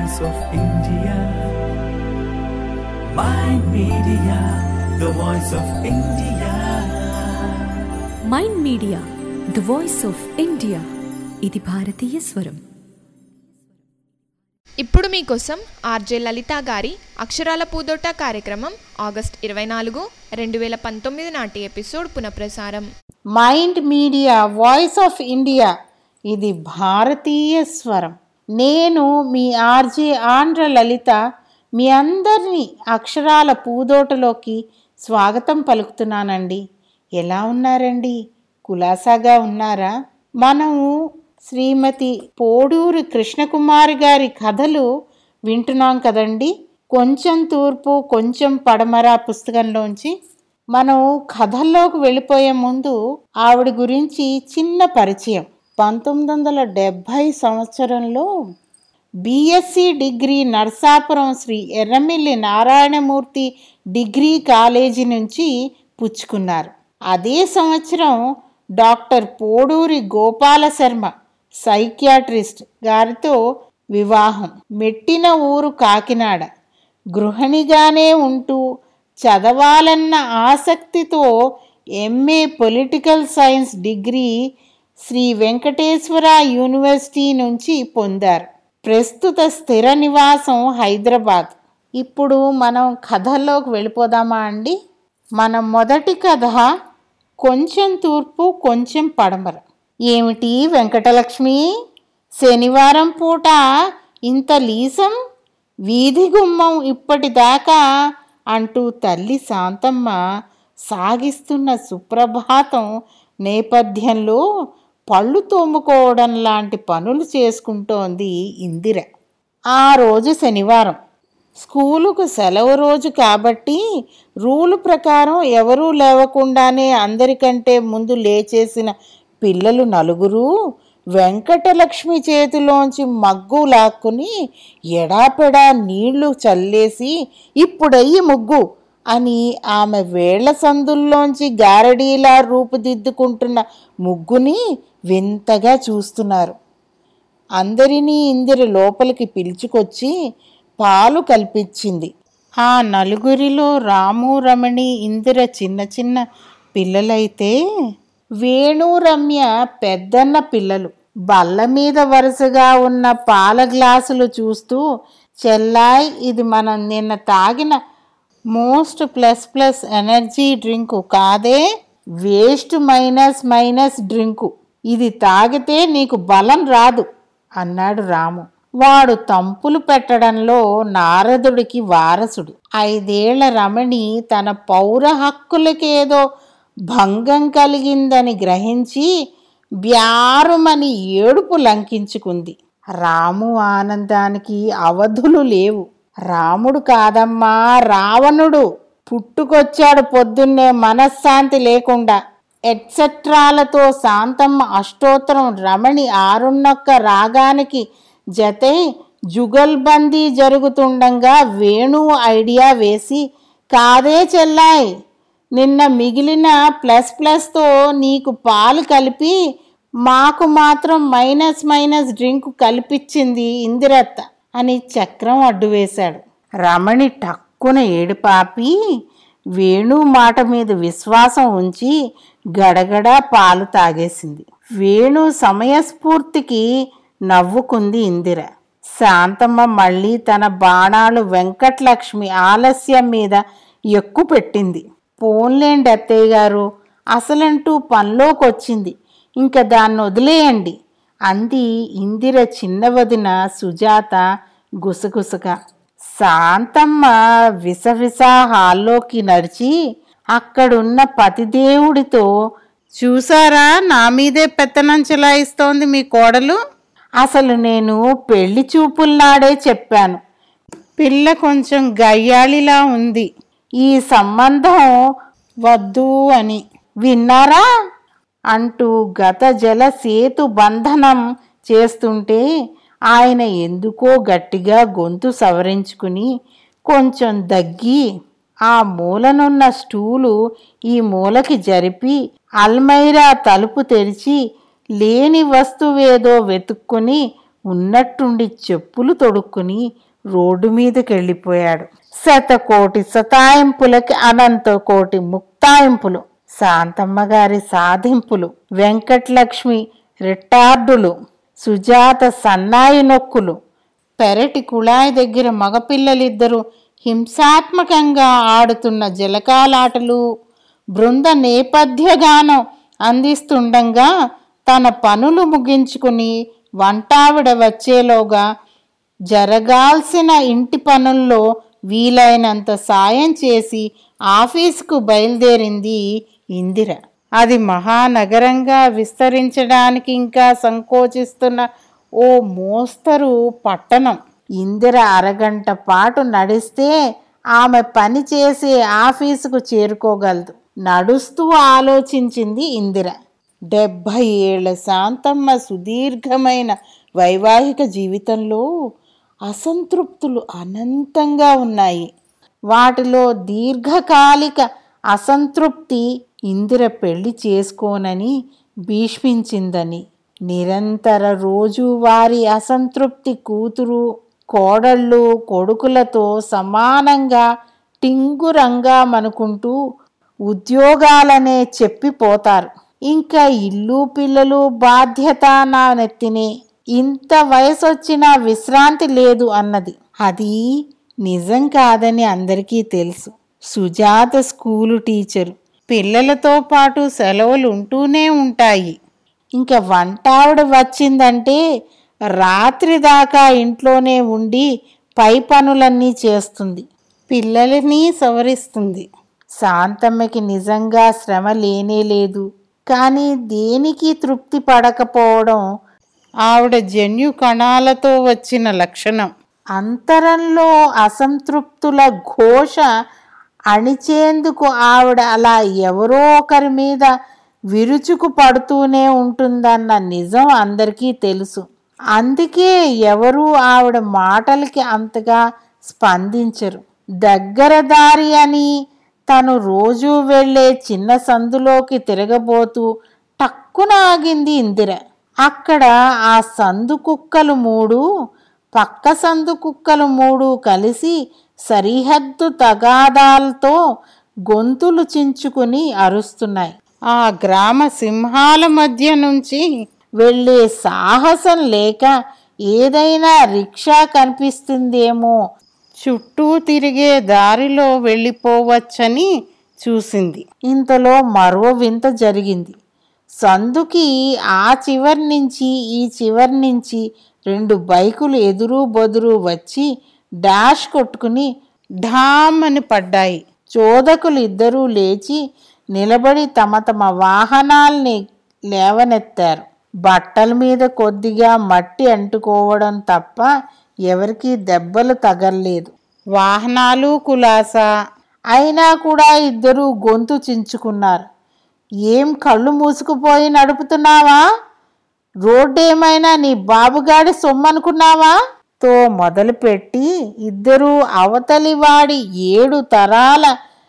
voice of India. Mind Media, the voice of India. Mind media the voice of India ఇది భారతీయ స్వరం ఇప్పుడు మీకోసం ఆర్జే లలిత గారి అక్షరాల పూదోట కార్యక్రమం ఆగస్ట్ ఇరవై నాలుగు రెండు వేల పంతొమ్మిది నాటి ఎపిసోడ్ పునఃప్రసారం Mind media voice of India ఇది భారతీయ స్వరం నేను మీ ఆర్జే ఆంధ్ర లలిత మీ అందరినీ అక్షరాల పూదోటలోకి స్వాగతం పలుకుతున్నానండి ఎలా ఉన్నారండి కులాసాగా ఉన్నారా మనము శ్రీమతి పోడూరు కృష్ణకుమారి గారి కథలు వింటున్నాం కదండి కొంచెం తూర్పు కొంచెం పడమర పుస్తకంలోంచి మనం కథల్లోకి వెళ్ళిపోయే ముందు ఆవిడ గురించి చిన్న పరిచయం పంతొమ్మిది వందల డెబ్భై సంవత్సరంలో BSc degree Narsapuram Shri Erramilli Narayanamurthy degree college నుంచి పుచ్చుకున్నారు అదే సంవత్సరం డాక్టర్ పోడూరి గోపాల శర్మ సైకియాట్రిస్ట్ గారితో వివాహం మెట్టిన ఊరు కాకినాడ గృహిణిగానే ఉంటూ చదవాలన్న ఆసక్తితో MA political science degree Shri Venkateswara university నుంచి పొందారు ప్రస్తుత స్థిర నివాసం హైదరాబాద్ ఇప్పుడు మనం కథల్లోకి వెళ్ళిపోదామా అండి మన మొదటి కథ కొంచెం తూర్పు కొంచెం పడమర ఏమిటి వెంకటలక్ష్మి శనివారం పూట ఇంత లీసం వీధి గుమ్మం ఇప్పటిదాకా అంటూ తల్లి శాంతమ్మ సాగిస్తున్న సుప్రభాతం నేపథ్యంలో పళ్ళు తోముకోవడం లాంటి పనులు చేసుకుంటోంది ఇందిర ఆ రోజు శనివారం స్కూలుకు సెలవు రోజు కాబట్టి రూలు ప్రకారం ఎవరూ లేవకుండానే అందరికంటే ముందు లేచేసిన పిల్లలు నలుగురు వెంకటలక్ష్మి చేతిలోంచి మగ్గు లాక్కుని ఎడాపెడా నీళ్లు చల్లేసి ఇప్పుడయ్యి ముగ్గు అని ఆమె వేళ్ల సందుల్లోంచి గారడీలా రూపుదిద్దుకుంటున్న ముగ్గుని వింతగా చూస్తున్నారు అందరినీ ఇందిర లోపలికి పిలుచుకొచ్చి పాలు కల్పించింది ఆ నలుగురిలో రాము రమణి ఇందిర చిన్న చిన్న పిల్లలైతే వేణు రమ్య పెద్దన్న పిల్లలు బల్ల మీద వరుసగా ఉన్న పాల గ్లాసులు చూస్తూ చెల్లాయ్ ఇది మనం నిన్న తాగిన most plus plus energy drink కాదే వేస్ట్ మైనస్ మైనస్ డ్రింకు ఇది తాగితే నీకు బలం రాదు అన్నాడు రాము వాడు తంపులు పెట్టడంలో నారదుడికి వారసుడు ఐదేళ్ల రమణి తన పౌర హక్కులకేదో భంగం కలిగిందని గ్రహించి బ్యారుమని ఏడుపు లంకించుకుంది రాము ఆనందానికి అవధులు లేవు రాముడు కాదమ్మా రావణుడు పుట్టుకొచ్చాడు పొద్దున్నే మనశ్శాంతి లేకుండా ఎట్సెట్రాలతో శాంతమ్మ అష్టోత్తరం రమణి ఆరున్నొక్క రాగానికి జతే జుగల్బందీ జరుగుతుండగా వేణు ఐడియా వేసి కాదే చెల్లాయ్ నిన్న మిగిలిన ప్లస్ ప్లస్తో నీకు పాలు కలిపి మాకు మాత్రం మైనస్ మైనస్ డ్రింక్ కల్పించింది ఇందిరత్త అని చక్రం అడ్డు వేశాడు రమణి టక్కున ఏడుపాపి వేణు మాట మీద విశ్వాసం ఉంచి గడగడ పాలు తాగేసింది వేణు సమయస్ఫూర్తికి నవ్వుకుంది ఇందిర శాంతమ్మ మళ్ళీ తన బాణాలు వెంకటలక్ష్మి ఆలస్యం మీద ఎక్కు పెట్టింది పోన్లేండి అత్తయ్య గారు అసలంటూ పనిలోకి వచ్చింది ఇంకా దాన్ని వదిలేయండి అంది ఇందిర చిన్న వదిన సుజాత గుసగుసగా శాంతమ్మ విసవిస హాల్లోకి నడిచి అక్కడున్న పతిదేవుడితో చూసారా నా మీదే పెత్తనం చెలాయిస్తోంది మీ కోడలు అసలు నేను పెళ్లి చూపుల్నాడే చెప్పాను పిల్ల కొంచెం గయ్యాళిలా ఉంది ఈ సంబంధం వద్దు అని విన్నారా అంటూ గత జల సేతు బంధనం చేస్తుంటే ఆయన ఎందుకో గట్టిగా గొంతు సవరించుకుని కొంచెం దగ్గి ఆ మూలనున్న స్టూలు ఈ మూలకి జరిపి అల్మైరా తలుపు తెరిచి లేని వస్తువేదో వెతుక్కుని ఉన్నట్టుండి చెప్పులు తొడుక్కుని రోడ్డు మీదకి వెళ్ళిపోయాడు శతకోటి సతాయింపులకి అనంత కోటి ముక్తాయింపులు శాంతమ్మ గారి సాధింపులు వెంకటలక్ష్మి రిటార్డులు సుజాత సన్నాయి నొక్కులు పెరటి కుళాయి దగ్గర మగపిల్లలిద్దరూ హింసాత్మకంగా ఆడుతున్న జలకాలాటలు బృంద నేపథ్యగానం అందిస్తుండగా తన పనులు ముగించుకుని వంటావిడ వచ్చేలోగా జరగాల్సిన ఇంటి పనుల్లో వీలైనంత సాయం చేసి ఆఫీసుకు బయలుదేరింది ఇందిర అది మహానగరంగా విస్తరించడానికి ఇంకా సంకోచిస్తున్న ఓ మోస్తరు పట్టణం ఇందిర అరగంట పాటు నడిస్తే ఆమె పని చేసే ఆఫీసుకు చేరుకోగలదు నడుస్తూ ఆలోచించింది ఇందిర డెబ్భై ఏళ్ల శాంతమ్మ సుదీర్ఘమైన వైవాహిక జీవితంలో అసంతృప్తులు అనంతంగా ఉన్నాయి వాటిలో దీర్ఘకాలిక అసంతృప్తి ఇందిర పెళ్లి చేసుకోనని భీష్మించిందని నిరంతర రోజువారీ అసంతృప్తి కూతురు కోడళ్ళు కొడుకులతో సమానంగా టింగురంగా మనుకుంటూ ఉద్యోగాలనే చెప్పిపోతారు ఇంకా ఇల్లు పిల్లలు బాధ్యత నా నెత్తినే ఇంత వయసు వచ్చినా విశ్రాంతి లేదు అన్నది అది నిజం కాదని అందరికీ తెలుసు సుజాత స్కూలు టీచరు పిల్లలతో పాటు సెలవులు ఉంటూనే ఉంటాయి ఇంకా వంటావిడ వచ్చిందంటే రాత్రి దాకా ఇంట్లోనే ఉండి పై పనులన్నీ చేస్తుంది పిల్లలని సవరిస్తుంది శాంతమ్మకి నిజంగా శ్రమ లేనే లేదు కానీ దేనికి తృప్తి పడకపోవడం ఆవిడ జన్యు కణాలతో వచ్చిన లక్షణం అంతరంలో అసంతృప్తుల ఘోష అణిచేందుకు ఆవిడ అలా ఎవరో ఒకరి మీద విరుచుకు పడుతూనే ఉంటుందన్న నిజం అందరికీ తెలుసు అందుకే ఎవరు ఆవిడ మాటలకి అంతగా స్పందించరు దగ్గర దారి అని తను రోజు వెళ్ళే చిన్న సందులోకి తిరగబోతూ టక్కున ఆగింది ఇందిర అక్కడ ఆ సందు కుక్కలు మూడు పక్క సందు కుక్కలు మూడు కలిసి సరిహద్దు తగాదాలతో గొంతులు చించుకుని అరుస్తున్నాయి ఆ గ్రామ సింహాల మధ్య నుంచి వెళ్ళే సాహసం లేక ఏదైనా రిక్షా కనిపిస్తుందేమో చుట్టూ తిరిగే దారిలో వెళ్ళిపోవచ్చని చూసింది ఇంతలో మరో వింత జరిగింది సందుకి ఆ చివరి నుంచి ఈ చివరి నుంచి రెండు బైకులు ఎదురు బొదురు వచ్చి డాష్ కొట్టుకుని ఢామ్ అని పడ్డాయి చోదకులు ఇద్దరూ లేచి నిలబడి తమ తమ వాహనాల్ని లేవనెత్తారు బట్టల మీద కొద్దిగా మట్టి అంటుకోవడం తప్ప ఎవరికీ దెబ్బలు తగల్లేదు వాహనాలు కులాసా అయినా కూడా ఇద్దరూ గొంతు చించుకున్నారు ఏం కళ్ళు మూసుకుపోయి నడుపుతున్నావా రోడ్డు ఏమైనా నీ బాబుగాడి సొమ్మనుకున్నావా తో మొదలుపెట్టి ఇద్దరూ అవతలి వాడి ఏడు తరాల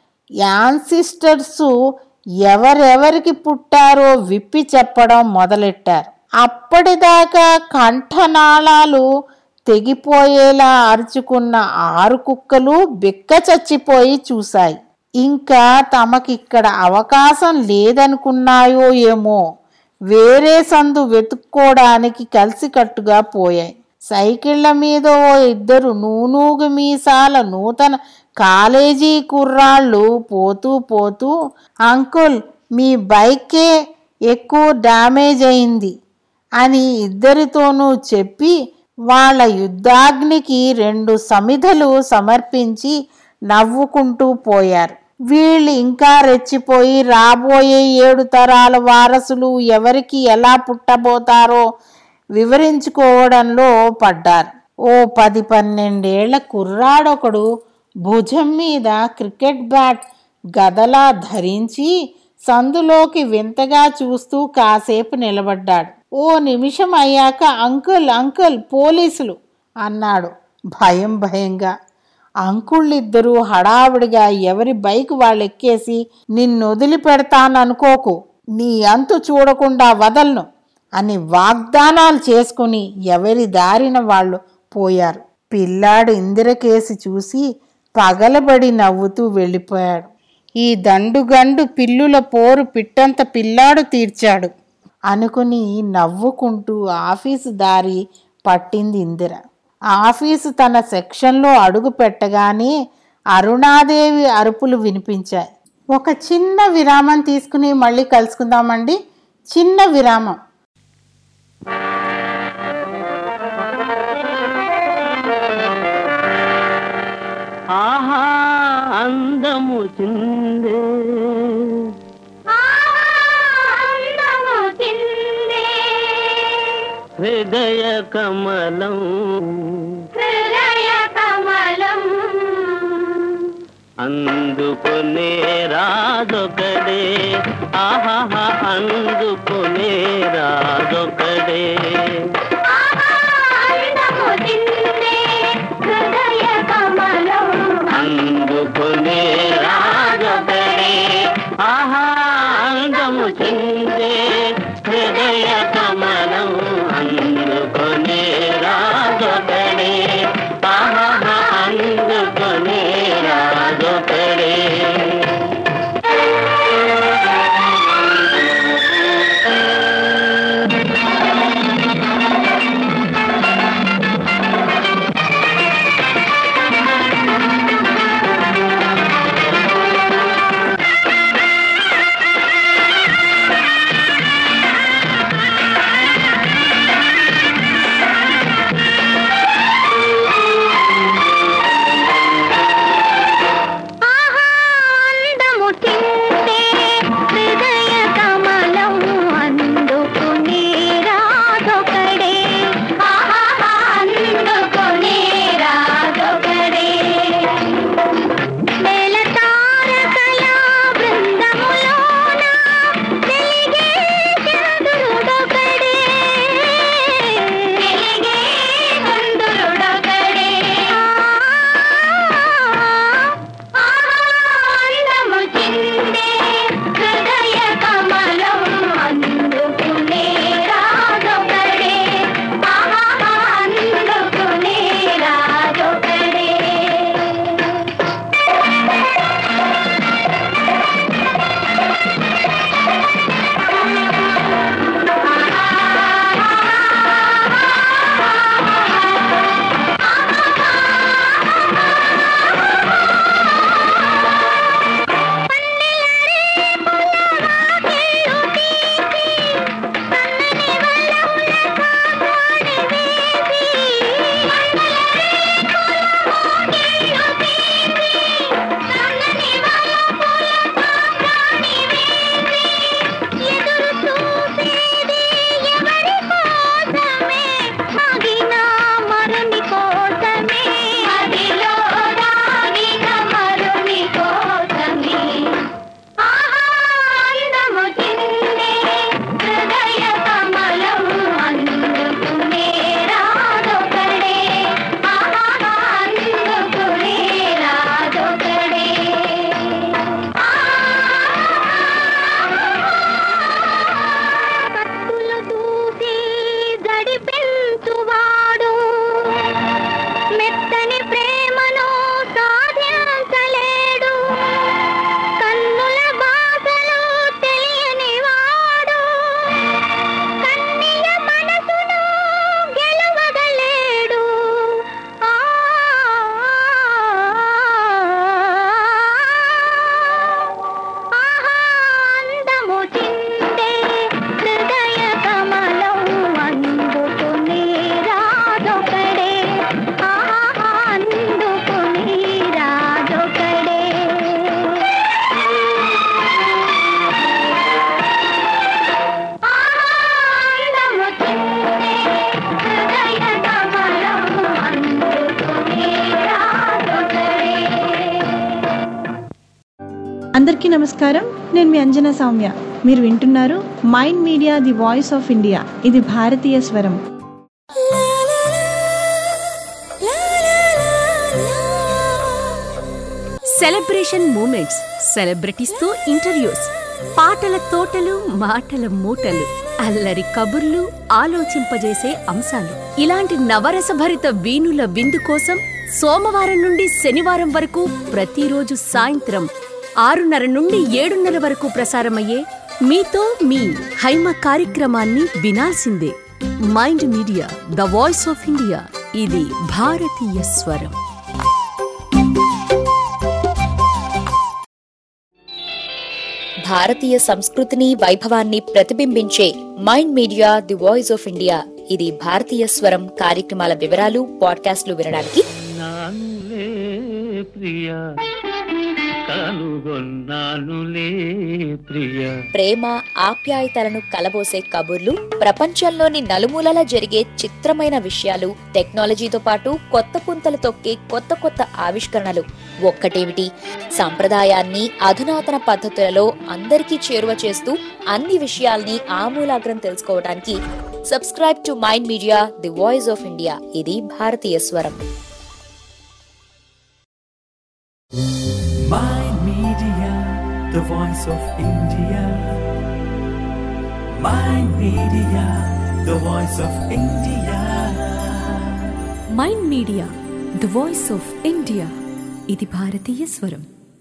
యాన్సిస్టర్సు ఎవరెవరికి పుట్టారో విప్పి చెప్పడం మొదలెట్టారు అప్పటిదాకా కంఠనాళాలు తెగిపోయేలా అరుచుకున్న ఆరు కుక్కలు బిక్క చచ్చిపోయి చూశాయి ఇంకా తమకిక్కడ అవకాశం లేదనుకున్నాయో ఏమో వేరే సందు వెతుక్కోవడానికి కలిసికట్టుగా పోయాయి సైకిళ్ల మీద ఓ ఇద్దరు నూనూగు మీసాల నూతన కాలేజీ కుర్రాళ్ళు పోతూ పోతూ అంకుల్ మీ బైకే ఎక్కువ డ్యామేజ్ అయింది అని ఇద్దరితోనూ చెప్పి వాళ్ళ యుద్ధాగ్నికి రెండు సమిధలు సమర్పించి నవ్వుకుంటూ పోయారు వీళ్ళు ఇంకా రెచ్చిపోయి రాబోయే ఏడు తరాల వారసులు ఎవరికి ఎలా పుట్టబోతారో వివరించుకోవడంలో పడ్డారు ఓ పది పన్నెండేళ్ల కుర్రాడొకడు భుజం మీద క్రికెట్ బ్యాట్ గదలా ధరించి సందులోకి వింతగా చూస్తూ కాసేపు నిలబడ్డాడు ఓ నిమిషం అయ్యాక అంకుల్ అంకుల్ పోలీసులు అన్నాడు భయం భయంగా అంకుళ్ళిద్దరూ హడావిడిగా ఎవరి బైక్ వాళ్ళు ఎక్కేసి నిన్ను వదిలిపెడతాననుకోకు నీ అంతు చూడకుండా వదలను అని వాగ్దానాలు చేసుకుని ఎవరి దారిన వాళ్ళు పోయారు పిల్లాడు ఇందిరకేసి చూసి పగలబడి నవ్వుతూ వెళ్ళిపోయాడు ఈ దండుగండు పిల్లుల పోరు పిట్టంత పిల్లాడు తీర్చాడు అనుకుని నవ్వుకుంటూ ఆఫీసు దారి పట్టింది ఇందిర ఆఫీసు తన సెక్షన్లో అడుగు పెట్టగానే అరుణాదేవి అరుపులు వినిపించాయి ఒక చిన్న విరామం తీసుకుని మళ్ళీ కలుసుకుందామండి చిన్న విరామం ఆహా అందము చిందే హృదయ కమలం అందుకునే రాజొకడే ఆహా అందుకునే రాజొకడే అందుకునే రాజొకడే ఆహా అందము చిందే హృదయ కమలం అందుకునే రాజొకడే ఆహా అందుకునే రాజొకడే అందరికీ నమస్కారం నేను మీ అంజనా సౌమ్య మీరు వింటున్నారు mind media the voice of India ఇది భారతీయ స్వరం సెలబ్రేషన్ మూమెంట్స్ సెలబ్రిటీస్తో ఇంటర్వ్యూస్ పాటల తోటలు మాటల మూటలు అల్లరి కబుర్లు ఆలోచింపజేసే అంశాలు ఇలాంటి నవరసభరిత వీణుల విందు కోసం సోమవారం నుండి శనివారం వరకు ప్రతిరోజు సాయంత్రం ఆరున్నర నుండి ఏడున్నర వరకు ప్రసారమయ్యే మీతో మీ హైమ కార్యక్రమాన్ని వినాల్సిందే Mind media the voice of India ఇది భారతీయ స్వరం భారతీయ సంస్కృతిని వైభవాన్ని ప్రతిబింబించే Mind media the voice of India ఇది భారతీయ స్వరం కార్యక్రమాల వివరాలు పాడ్కాస్ట్లు వినడానికి నానులే ప్రియ కనుగొన్నానులే ప్రియ ప్రేమ ఆప్యాయతలను కలబోసే కబుర్లు ప్రపంచంలోని నలుమూలలా జరిగే చిత్రమైన విషయాలు టెక్నాలజీతో పాటు కొత్త పుంతలు తొక్కే కొత్త కొత్త ఆవిష్కరణలు ఒక్కటేమిటి సంప్రదాయాన్ని అధునాతన పద్ధతులలో అందరికీ చేరువ చేస్తూ అన్ని విషయాల్ని ఆమూలాగ్రం తెలుసుకోవడానికి subscribe to mind media the voice of India ఇది భారతీయ స్వరం Mind Media, the voice of India. Mind Media, the voice of India. Mind media the voice of India ఇది భారతీయ స్వరం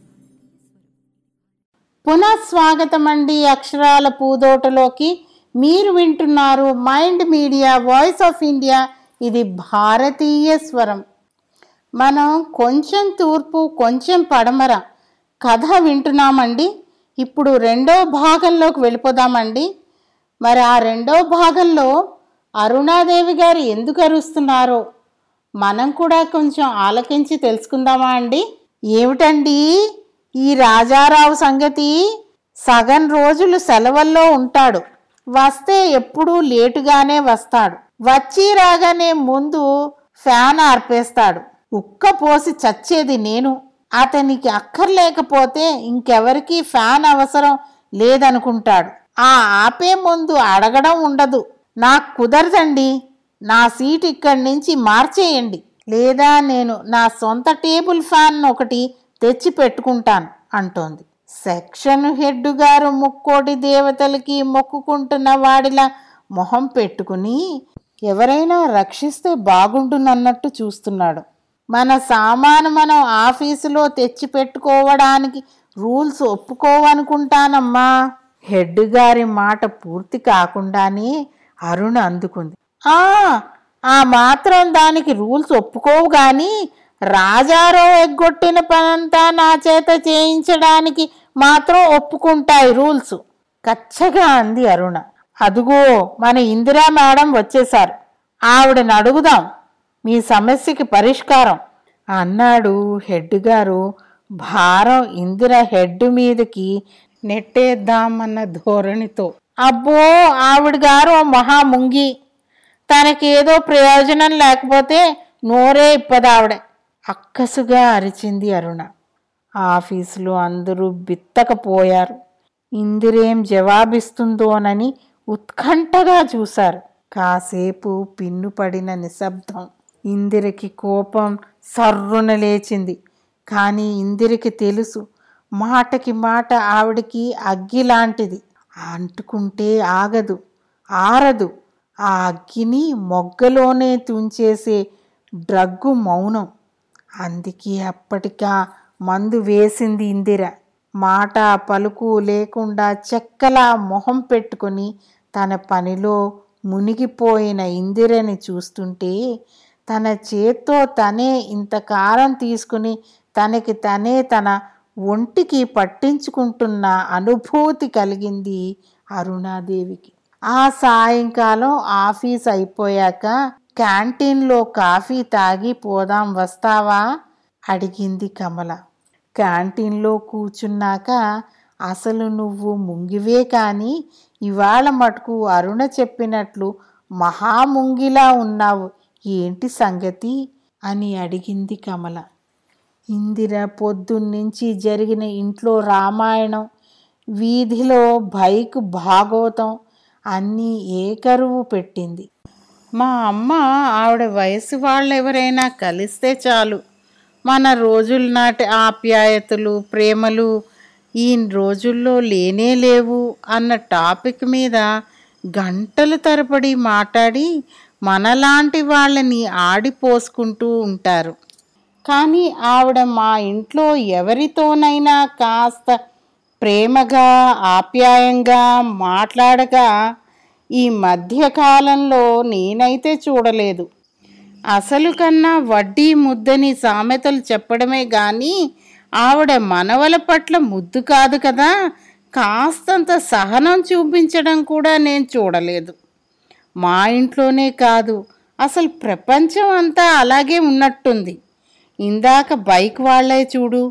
పునఃస్వాగతం అండి అక్షరాల పూదోటలోకి మీరు వింటున్నారు mind media voice of India ఇది భారతీయ స్వరం మనం కొంచెం తూర్పు కొంచెం పడమర కథ వింటున్నామండి ఇప్పుడు రెండో భాగంలోకి వెళ్ళిపోదామండి మరి ఆ రెండో భాగంలో అరుణాదేవి గారు ఎందుకు అరుస్తున్నారో మనం కూడా కొంచెం ఆలకించి తెలుసుకుందామా అండి ఏమిటండి ఈ రాజారావు సంగతి సగం రోజులు సెలవుల్లో ఉంటాడు వస్తే ఎప్పుడూ లేటుగానే వస్తాడు వచ్చి రాగానే ముందు ఫ్యాన్ ఆర్పేస్తాడు ఉక్క పోసి చచ్చేది నేను అతనికి అక్కర్లేకపోతే ఇంకెవరికి ఫ్యాన్ అవసరం లేదనుకుంటాడు ఆ ఆపే ముందు అడగడం ఉండదు నాకు కుదరదండి నా సీట్ ఇక్కడి నుంచి మార్చేయండి లేదా నేను నా సొంత టేబుల్ ఫ్యాన్ ఒకటి తెచ్చి పెట్టుకుంటాను అంటోంది సెక్షన్ హెడ్ గారు ముక్కోటి దేవతలకి మొక్కుకుంటున్న వాడిలా మొహం పెట్టుకుని ఎవరైనా రక్షిస్తే బాగుంటుందన్నట్టు చూస్తున్నాడు మన సామాను మనం ఆఫీసులో తెచ్చి పెట్టుకోవడానికి రూల్స్ ఒప్పుకోవనుకుంటానమ్మా హెడ్ గారి మాట పూర్తి కాకుండానే అరుణ అందుకుంది ఆ ఆ మాత్రం దానికి రూల్స్ ఒప్పుకోవు గాని రాజారావు ఎగ్గొట్టిన పనంతా నా చేత చేయించడానికి మాత్రం ఒప్పుకుంటాయి రూల్స్ కచ్చగా అంది అరుణ అదుగో మన ఇందిరా మేడం వచ్చేశారు ఆవిడని అడుగుదాం మీ సమస్యకి పరిష్కారం అన్నాడు హెడ్ గారు భారం ఇందిర హెడ్ మీదకి నెట్టేద్దామన్న ధోరణితో అబ్బో ఆవిడ గారు మహా ముంగి తనకేదో ప్రయోజనం లేకపోతే నోరే ఇప్పదావిడ అక్కసుగా అరిచింది అరుణ ఆఫీసులో అందరూ బిత్తకపోయారు ఇందిరేం జవాబిస్తుందోనని ఉత్కంఠగా చూశారు కాసేపు పిన్నుపడిన నిశ్శబ్దం ఇందిరకి కోపం సర్రున లేచింది కానీ ఇందిరకి తెలుసు మాటకి మాట ఆవిడికి అగ్గి లాంటిది అంటుకుంటే ఆగదు ఆరదు ఆ అగ్గిని మొగ్గలోనే తుంచేసే డ్రగ్గు మౌనం అందుకే అప్పటికా మందు వేసింది ఇందిర మాట పలుకు లేకుండా చెక్కలా మొహం పెట్టుకొని తన పనిలో మునిగిపోయిన ఇందిరని చూస్తుంటే తన చేత్తో తనే ఇంత కారం తీసుకుని తనకి తనే తన ఒంటికి పట్టించుకుంటున్న అనుభూతి కలిగింది అరుణాదేవికి ఆ సాయంకాలం ఆఫీస్ అయిపోయాక క్యాంటీన్లో కాఫీ తాగి పోదాం వస్తావా అడిగింది కమల క్యాంటీన్లో కూర్చున్నాక అసలు నువ్వు ముంగివే కానీ ఇవాళ మటుకు అరుణ చెప్పినట్లు మహాముంగిలా ఉన్నావు ఏంటి సంగతి అని అడిగింది కమల ఇందిర పొద్దున్నుంచి జరిగిన ఇంట్లో రామాయణం వీధిలో బైక్ భాగవతం అన్నీ ఏకరువు పెట్టింది మా అమ్మ ఆవిడ వయసు వాళ్ళు ఎవరైనా కలిస్తే చాలు మన రోజుల నాటి ఆప్యాయతలు ప్రేమలు ఈ రోజుల్లో లేనే లేవు అన్న టాపిక్ మీద గంటల తరబడి మాట్లాడి మనలాంటి వాళ్ళని ఆడిపోసుకుంటూ ఉంటారు కానీ ఆవిడ మా ఇంట్లో ఎవరితోనైనా కాస్త ప్రేమగా ఆప్యాయంగా మాట్లాడగా ఈ మధ్యకాలంలో నేనైతే చూడలేదు అసలు కన్నా వడ్డీ ముద్దని సామెతలు చెప్పడమే గాని ఆవిడ మనవల పట్ల ముద్దు కాదు కదా కాస్తంత సహనం చూపించడం కూడా నేను చూడలేదు మా ఇంట్లోనే కాదు అసలు ప్రపంచం అంతా అలాగే ఉన్నట్టుంది ఇందాక బైక్ వాళ్ళే చూడు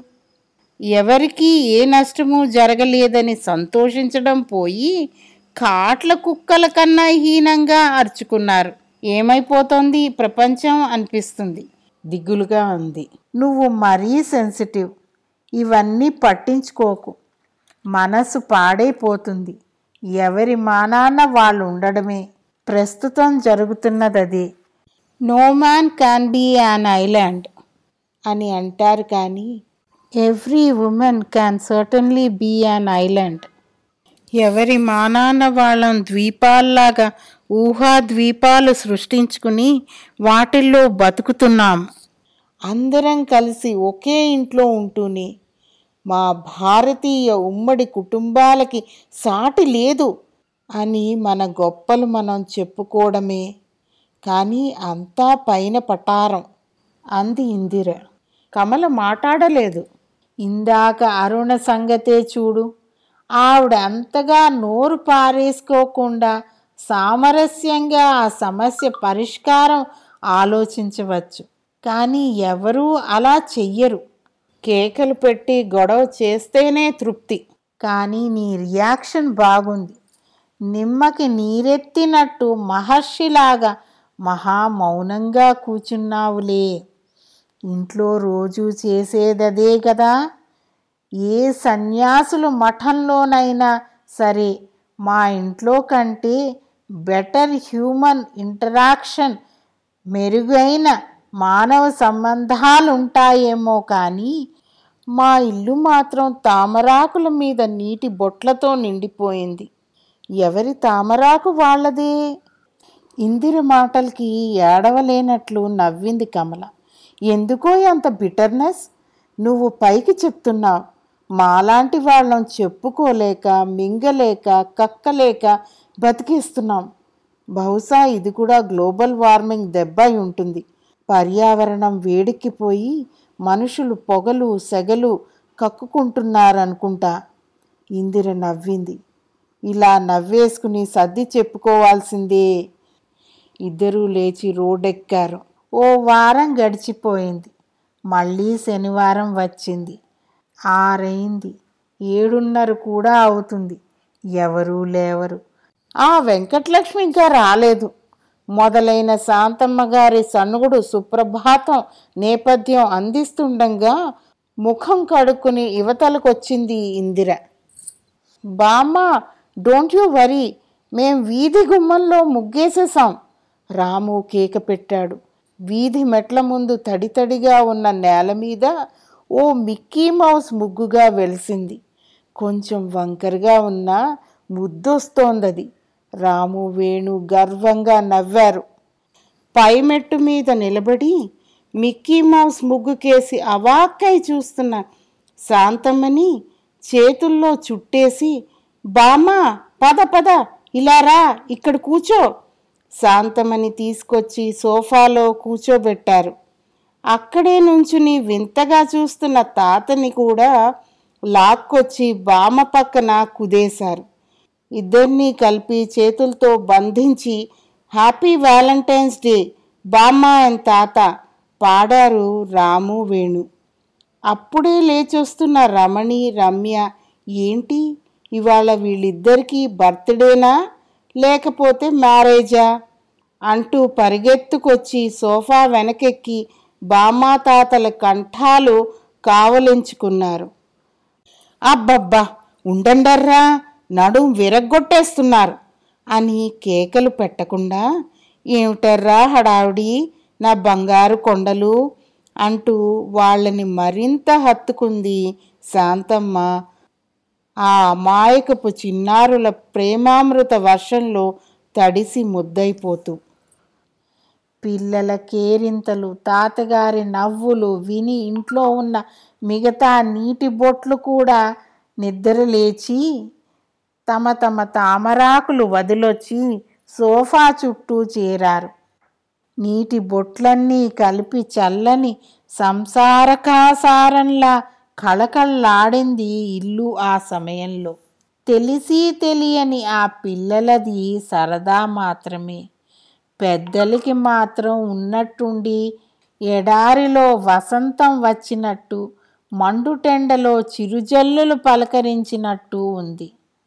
ఎవరికీ ఏ నష్టము జరగలేదని సంతోషించడం పోయి కాట్ల కుక్కల కన్నా హీనంగా అరుచుకున్నారు ఏమైపోతోంది ఈ ప్రపంచం అనిపిస్తుంది దిగులుగా ఉంది నువ్వు మరీ సెన్సిటివ్ ఇవన్నీ పట్టించుకోకు మనసు పాడైపోతుంది ఎవరి మానాన్న వాళ్ళు ఉండడమే ప్రస్తుతం జరుగుతున్నది అదే no man can be an island అని అంటారు కానీ every woman can certainly be an island ఎవరి మానాన వాళ్ళం ద్వీపాల్లాగా ఊహా ద్వీపాలు సృష్టించుకుని వాటిల్లో బతుకుతున్నాం అందరం కలిసి ఒకే ఇంట్లో ఉంటూనే మా భారతీయ ఉమ్మడి కుటుంబాలకి సాటి లేదు అని మన గొప్పలు మనం చెప్పుకోవడమే కానీ అంతా పైన పటారం అంది ఇందిర కమల మాట్లాడలేదు ఇందాక అరుణ సంగతే చూడు ఆవిడ అంతగా నోరు పారేసుకోకుండా సామరస్యంగా ఆ సమస్య పరిష్కారం ఆలోచించవచ్చు కానీ ఎవరూ అలా చెయ్యరు కేకలు పెట్టి గొడవ చేస్తేనే తృప్తి కానీ నీ రియాక్షన్ బాగుంది నిమ్మకి నీరెత్తినట్టు మహర్షిలాగా మహా మౌనంగా కూచున్నావులే ఇంట్లో రోజు చేసేదదే కదా ఏ సన్యాసులు మఠంలోనైనా సరే మా ఇంట్లో కంటే బెటర్ హ్యూమన్ ఇంటరాక్షన్ మెరుగైన మానవ సంబంధాలు ఉంటాయేమో కానీ మా ఇల్లు మాత్రం తామరాకుల మీద నీటి బొట్లతో నిండిపోయింది ఎవరి తామరాకు వాళ్ళదే ఇందిర మాటలకి ఏడవలేనట్లు నవ్వింది కమల ఎందుకో అంత బిటర్నెస్ నువ్వు పైకి చెప్తున్నావు మాలాంటి వాళ్ళం చెప్పుకోలేక మింగలేక కక్కలేక బతికిస్తున్నాం బహుశా ఇది కూడా గ్లోబల్ వార్మింగ్ దెబ్బ అయి ఉంటుంది పర్యావరణం వేడెక్కిపోయి మనుషులు పొగలు సెగలు కక్కుకుంటున్నారనుకుంటా ఇందిర నవ్వింది ఇలా నవ్వేసుకుని సర్ది చెప్పుకోవాల్సిందే ఇద్దరూ లేచి రోడ్డెక్కారు ఓ వారం గడిచిపోయింది మళ్ళీ శనివారం వచ్చింది ఆరైంది ఏడున్నర కూడా అవుతుంది ఎవరూ లేవరు ఆ వెంకటలక్ష్మి ఇంకా రాలేదు మొదలైన శాంతమ్మ గారి సన్నుగుడు సుప్రభాతం నేపథ్యం అందిస్తుండగా ముఖం కడుక్కుని యువతలకొచ్చింది ఇందిర బామ్మ డోంట్ యూ వరీ మేం వీధి గుమ్మంలో ముగ్గేసేసాం రాము కేక పెట్టాడు వీధి మెట్ల ముందు తడితడిగా ఉన్న నేల మీద ఓ మిక్కీ మౌస్ ముగ్గుగా వెలిసింది కొంచెం వంకరగా ఉన్న ముద్దొస్తోందది రాము వేణు గర్వంగా నవ్వారు పై మెట్టు మీద నిలబడి మిక్కీ మౌస్ ముగ్గుకేసి అవాక్కై చూస్తున్న శాంతమ్మని చేతుల్లో చుట్టేసి బామ్మా పద పద ఇలా రా ఇక్కడ కూర్చో శాంతమని తీసుకొచ్చి సోఫాలో కూర్చోబెట్టారు అక్కడే నుంచుని వింతగా చూస్తున్న తాతని కూడా లాక్కొచ్చి బామ్మ పక్కన కుదేశారు ఇద్దరినీ కలిపి చేతులతో బంధించి హ్యాపీ వ్యాలంటైన్స్ డే బామ్మ అండ్ తాత పాడారు రాము వేణు అప్పుడే లేచొస్తున్న రమణి రమ్య ఏంటి ఇవాళ వీళ్ళిద్దరికీ బర్త్డేనా లేకపోతే మ్యారేజా అంటూ పరిగెత్తుకొచ్చి సోఫా వెనకెక్కి బామ్మా తాతల కంఠాలు కావలించుకున్నారు అబ్బబ్బా ఉండండర్రా నడుం విరగ్గొట్టేస్తున్నారు అని కేకలు పెట్టకుండా ఏమిటర్రా హడావిడి నా బంగారు కొండలు అంటూ వాళ్ళని మరింత హత్తుకుంది శాంతమ్మ ఆ అమాయకపు చిన్నారుల ప్రేమామృత వర్షంలో తడిసి ముద్దైపోతూ పిల్లల కేరింతలు తాతగారి నవ్వులు విని ఇంట్లో ఉన్న మిగతా నీటి బొట్లు కూడా నిద్రలేచి తమ తమ తామరాకులు వదిలొచ్చి సోఫా చుట్టూ చేరారు నీటి బొట్లన్నీ కలిపి చల్లని సంసారకాసారంలా కళకళలాడింది ఇల్లు ఆ సమయంలో తెలిసి తెలియని ఆ పిల్లలది సరదా మాత్రమే పెద్దలకి మాత్రం ఉన్నట్టుండి ఎడారిలో వసంతం వచ్చినట్టు మండుటెండలో చిరుజల్లులు పలకరించినట్టు ఉంది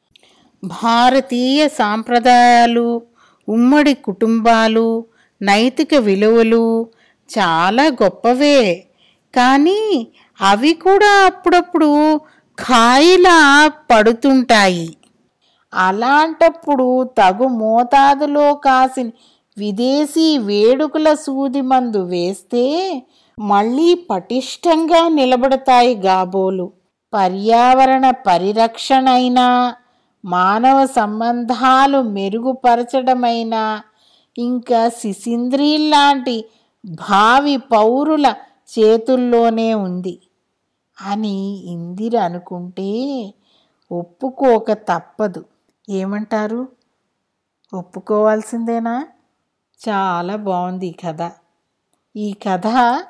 భారతీయ సాంప్రదాయాలు ఉమ్మడి కుటుంబాలు నైతిక విలువలు చాలా గొప్పవే కానీ అవి కూడా అప్పుడప్పుడు ఖాయిలా పడుతుంటాయి అలాంటప్పుడు తగు మోతాదులో కాసిన విదేశీ వేడుకల సూది మందు వేస్తే మళ్ళీ పటిష్టంగా నిలబడతాయి గాబోలు పర్యావరణ పరిరక్షణైనా మానవ సంబంధాలు మెరుగుపరచడమైనా ఇంకా శిశింద్రీల్లాంటి భావి పౌరుల చేతుల్లోనే ఉంది అని ఇందిర అనుకుంటే ఒప్పుకోక తప్పదు ఏమంటారు ఒప్పుకోవాల్సిందేనా చాలా బాగుంది ఈ కథ ఈ కథ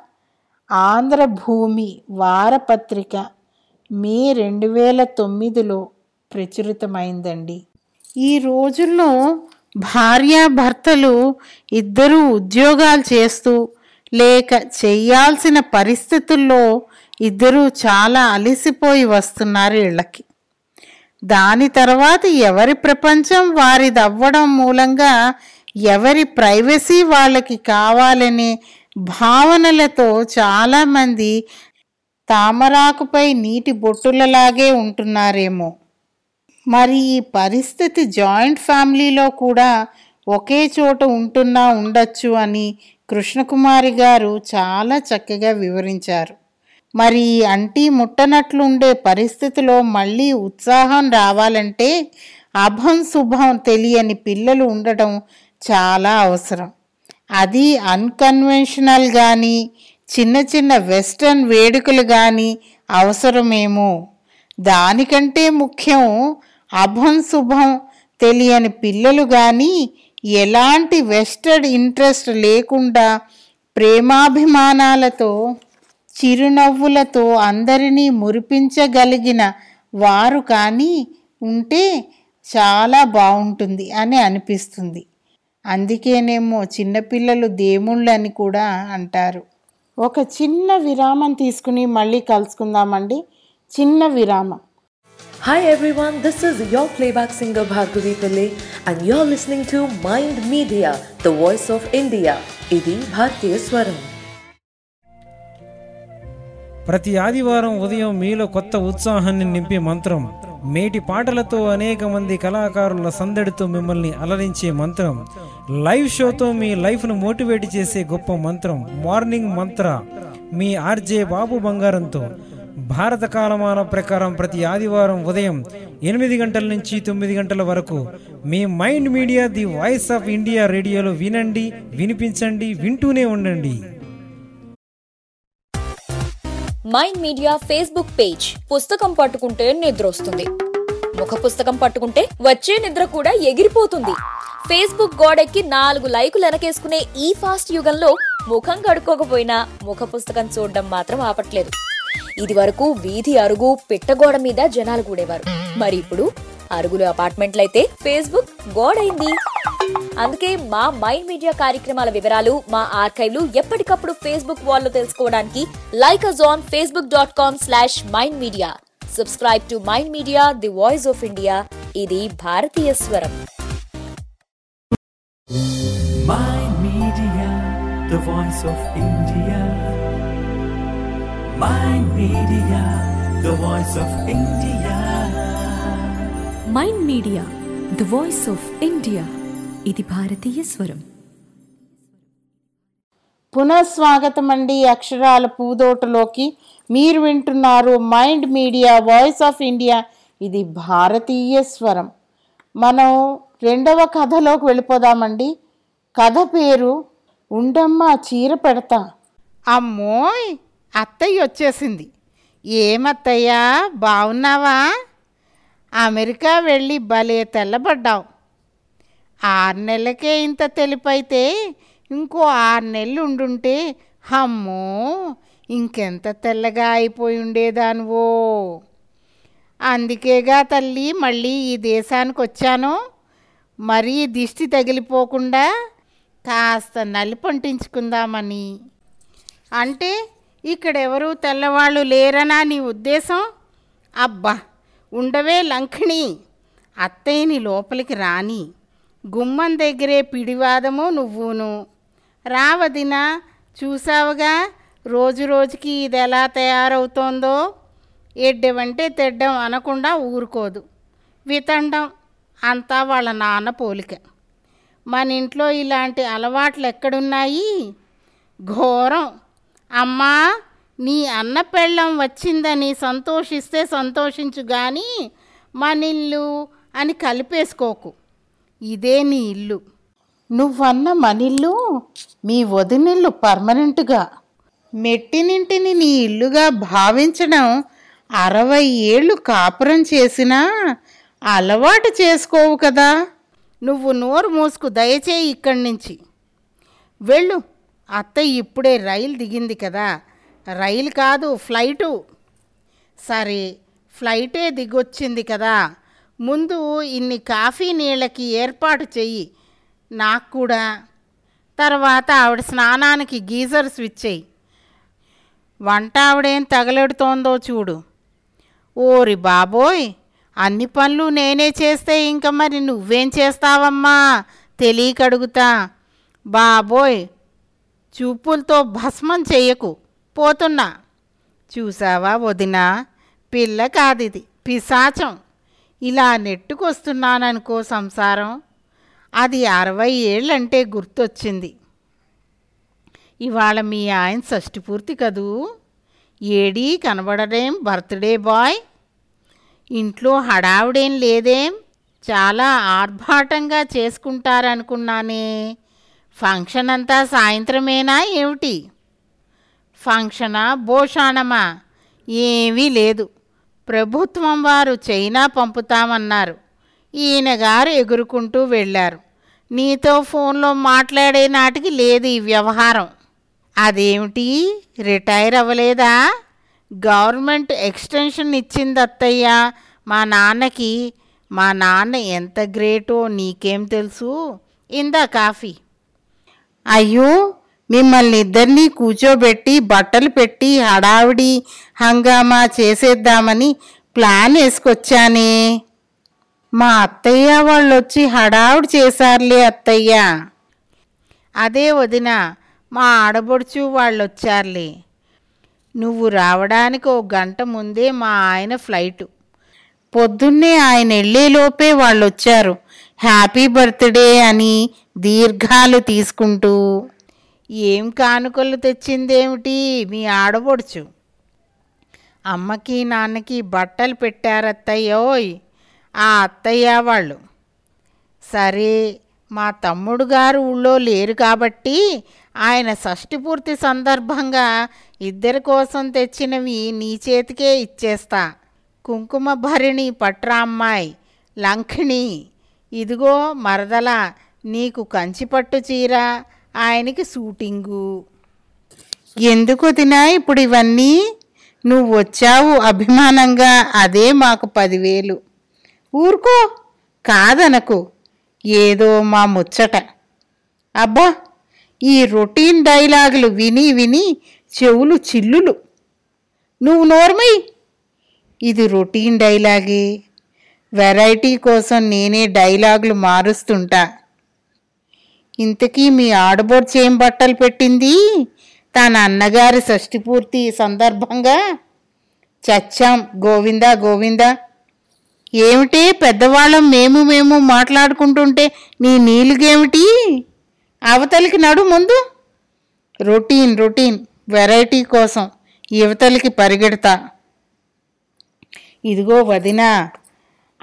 ఆంధ్రభూమి వారపత్రిక మే రెండు వేల తొమ్మిదిలో ప్రచురితమైందండి ఈ రోజుల్లో భార్యాభర్తలు ఇద్దరూ ఉద్యోగాలు చేస్తూ లేక చెయ్యాల్సిన పరిస్థితుల్లో ఇద్దరూ చాలా అలసిపోయి వస్తున్నారు ఇళ్ళకి దాని తర్వాత ఎవరి ప్రపంచం వారిది అవ్వడం మూలంగా ఎవరి ప్రైవసీ వాళ్ళకి కావాలనే భావనలతో చాలామంది తామరాకుపై నీటి బొట్టులలాగే ఉంటున్నారేమో మరి ఈ పరిస్థితి జాయింట్ ఫ్యామిలీలో కూడా ఒకే చోట ఉంటున్నా ఉండొచ్చు అని కృష్ణకుమారి గారు చాలా చక్కగా వివరించారు మరి ఈ అంటీ ముట్టనట్లుండే పరిస్థితిలో మళ్ళీ ఉత్సాహం రావాలంటే అభం శుభం తెలియని పిల్లలు ఉండటం చాలా అవసరం అది అన్కన్వెన్షనల్ కానీ చిన్న చిన్న వెస్టర్న్ వేడుకలు కానీ అవసరమేమో దానికంటే ముఖ్యం అభం శుభం తెలియని పిల్లలు కానీ ఎలాంటి వెస్టర్డ్ ఇంట్రెస్ట్ లేకుండా ప్రేమాభిమానాలతో చిరునవ్వులతో అందరినీ మురిపించగలిగిన వారు కానీ ఉంటే చాలా బాగుంటుంది అని అనిపిస్తుంది అందుకేనేమో చిన్నపిల్లలు దేవుళ్ళు అని కూడా అంటారు ఒక చిన్న విరామం తీసుకుని మళ్ళీ కలుసుకుందామండి చిన్న విరామం Hi everyone, this is your playback singer Bhargavi Pillai and you're listening to Mind Media, the voice of India. ఇది భారతీయ స్వరం ప్రతి ఆదివారం ఉదయం మీలో కొత్త ఉత్సాహాన్ని నింపే మంత్రం మేటి పాటలతో అనేక మంది కళాకారుల సందడితో మిమ్మల్ని అలరించే మంత్రం లైవ్ షోతో మీ లైఫ్ను మోటివేట్ చేసే గొప్ప మంత్రం మార్నింగ్ మంత్ర మీ ఆర్జే బాబు బంగారంతో భారత కాలమాన ప్రకారం ప్రతి ఆదివారం ఉదయం ఎనిమిది గంటల నుంచి తొమ్మిది గంటల వరకు మీ mind media the voice of India రేడియోలో వినండి వినిపించండి వింటూనే ఉండండి మైండ్ మీడియా ఫేస్బుక్ పేజ్ పుస్తకం పట్టుకుంటే నిద్ర వస్తుంది ముఖ పుస్తకం పట్టుకుంటే వచ్చే నిద్ర కూడా ఎగిరిపోతుంది ఫేస్బుక్ గోడెక్కి నాలుగు లైకులు వెనకేసుకునే ఈ ఫాస్ట్ యుగంలో ముఖం కడుక్కోకపోయినా ముఖ పుస్తకం చూడడం మాత్రం ఆపట్లేదు ఇది వరకు వీధి అరుగు పిట్టగోడ మీద జనాలు కూడేవారు మరి ఇప్పుడు అరుగులు అపార్ట్మెంట్లయితే ఫేస్బుక్ గోడైంది అందుకే మా మైండ్ మీడియా కార్యక్రమాల వివరాలు మా ఆర్కైవ్లు ఎప్పటికప్పుడు ఫేస్బుక్ వాల్లో తెలుసుకోవడానికి like us on Facebook dot com slash mind media subscribe to mind media the voice of India ఇది భారతీయ స్వరం Mind Media, the voice of India. Mind Media, the voice of India. Mind media the voice of India ఇది భారతీయ స్వరం పునఃస్వాగతం అండి అక్షరాల పూదోటలోకి మీరు వింటున్నారు mind media voice of India ఇది భారతీయ స్వరం మనం రెండవ కథలోకి వెళ్ళిపోదామండి కథ పేరు ఉండమ్మ చీర పెడతా అమ్మోయ్ అత్తయ్య వచ్చేసింది ఏమత్తయ్యా బాగున్నావా అమెరికా వెళ్ళి భలే తెల్లబడ్డావు ఆరు నెలలకే ఇంత తెలిపైతే ఇంకో ఆరు నెలలు ఉండుంటే అమ్మో ఇంకెంత తెల్లగా అయిపోయి ఉండేదానివో అందుకేగా తల్లి మళ్ళీ ఈ దేశానికి వచ్చాను మరీ దిష్టి తగిలిపోకుండా కాస్త నలిపంటించుకుందామని అంటే ఇక్కడెవరూ తెల్లవాళ్ళు లేరనా నీ ఉద్దేశం అబ్బా ఉండవే లంకిణి అత్తయ్యని లోపలికి రాని గుమ్మం దగ్గరే పిడివాదము నువ్వును రావదినా చూసావుగా రోజు రోజుకి ఇది ఎలా తయారవుతోందో ఎడ్డెవంటే తెడ్డం అనకుండా ఊరుకోదు వితండం అంతా వాళ్ళ నాన్న పోలిక మన ఇంట్లో ఇలాంటి అలవాట్లు ఎక్కడున్నాయి ఘోరం అమ్మా నీ అన్న పెళ్ళం వచ్చిందని సంతోషిస్తే సంతోషించు కానీ మన ఇల్లు అని కలిపేసుకోకు ఇదే నీ ఇల్లు నువ్వన్న మనిల్లు మీ వదినిల్లు పర్మనెంట్గా మెట్టినింటిని నీ ఇల్లుగా భావించడం అరవై ఏళ్ళు కాపురం చేసినా అలవాటు చేసుకోవు కదా నువ్వు నోరు మూసుకు దయచేయి ఇక్కడి నుంచి వెళ్ళు అత్తయ్య ఇప్పుడే రైలు దిగింది కదా రైలు కాదు ఫ్లైటు సరే ఫ్లైటే దిగొచ్చింది కదా ముందు ఇన్ని కాఫీ నీళ్ళకి ఏర్పాటు చెయ్యి నాకు కూడా తర్వాత ఆవిడ స్నానానికి గీజర్ స్విచ్ చెయ్యి వంట ఆవిడేం తగలెడుతోందో చూడు ఓరి బాబోయ్ అన్ని పనులు నేనే చేస్తే ఇంక మరి నువ్వేం చేస్తావమ్మా తెలియక అడుగుతా బాబోయ్ చూపులతో భస్మం చెయ్యకు పోతున్నా చూసావా వదినా పిల్ల కాదిది పిశాచం ఇలా నెట్టుకొస్తున్నాననుకో సంసారం అది అరవై ఏళ్ళంటే గుర్తొచ్చింది ఇవాళ మీ ఆయన షష్టి పూర్తి కదూ ఏడీ కనబడరేం బర్త్డే బాయ్ ఇంట్లో హడావుడేం లేదేం చాలా ఆర్భాటంగా చేసుకుంటారనుకున్నానే ఫంక్షన్ అంతా సాయంత్రమేనా ఏమిటి ఫంక్షనా భోషాణమా ఏమీ లేదు ప్రభుత్వం వారు చైనా పంపుతామన్నారు ఈయన గారు ఎగురుకుంటూ వెళ్ళారు నీతో ఫోన్లో మాట్లాడే నాటికి లేదు ఈ వ్యవహారం అదేమిటి రిటైర్ అవ్వలేదా గవర్నమెంట్ ఎక్స్టెన్షన్ ఇచ్చింది అత్తయ్య మా నాన్నకి మా నాన్న ఎంత గ్రేటో నీకేం తెలుసు ఇందా కాఫీ అయ్యో మిమ్మల్ని ఇద్దరినీ కూర్చోబెట్టి బట్టలు పెట్టి హడావిడి హంగామా చేసేద్దామని ప్లాన్ వేసుకొచ్చానే మా అత్తయ్య వాళ్ళు వచ్చి హడావుడి చేశారులే అత్తయ్య అదే వదిన మా ఆడబొడుచు వాళ్ళు వచ్చారులే నువ్వు రావడానికి ఒక గంట ముందే మా ఆయన ఫ్లైటు పొద్దున్నే ఆయన వెళ్ళేలోపే వాళ్ళు వచ్చారు హ్యాపీ బర్త్డే అని దీర్ఘాలు తీసుకుంటూ ఏం కానుకలు తెచ్చిందేమిటి మీ ఆడబొడుచు అమ్మకి నాన్నకి బట్టలు పెట్టారత్తయ్యోయ్ ఆ అత్తయ్య వాళ్ళు సరే మా తమ్ముడు గారు ఊళ్ళో లేరు కాబట్టి ఆయన షష్టి పూర్తి సందర్భంగా ఇద్దరి కోసం తెచ్చినవి నీ చేతికే ఇచ్చేస్తా కుంకుమ భరిణి పట్రామ్మాయి లంకిణి ఇదిగో మరదల నీకు కంచిపట్టు చీర ఆయనకి షూటింగు ఎందుకు తినా ఇప్పుడు ఇవన్నీ నువ్వు వచ్చావు అభిమానంగా అదే మాకు పదివేలు ఊరుకో కాదనకు ఏదో మా ముచ్చట అబ్బా ఈ రొటీన్ డైలాగులు విని విని చెవులు చిల్లులు నువ్వు నోర్మై ఇది రొటీన్ డైలాగే వెరైటీ కోసం నేనే డైలాగులు మారుస్తుంటా ఇంతకీ మీ ఆడబోడ్చి ఏం బట్టలు పెట్టింది తన అన్నగారి షష్టి పూర్తి సందర్భంగా చచ్చాం గోవిందా గోవిందా ఏమిటి పెద్దవాళ్ళం మేము మేము మాట్లాడుకుంటుంటే నీ నీలుగేమిటి అవతలికి నడు ముందు రొటీన్ రొటీన్ వెరైటీ కోసం యువతలకి పరిగెడతా ఇదిగో వదినా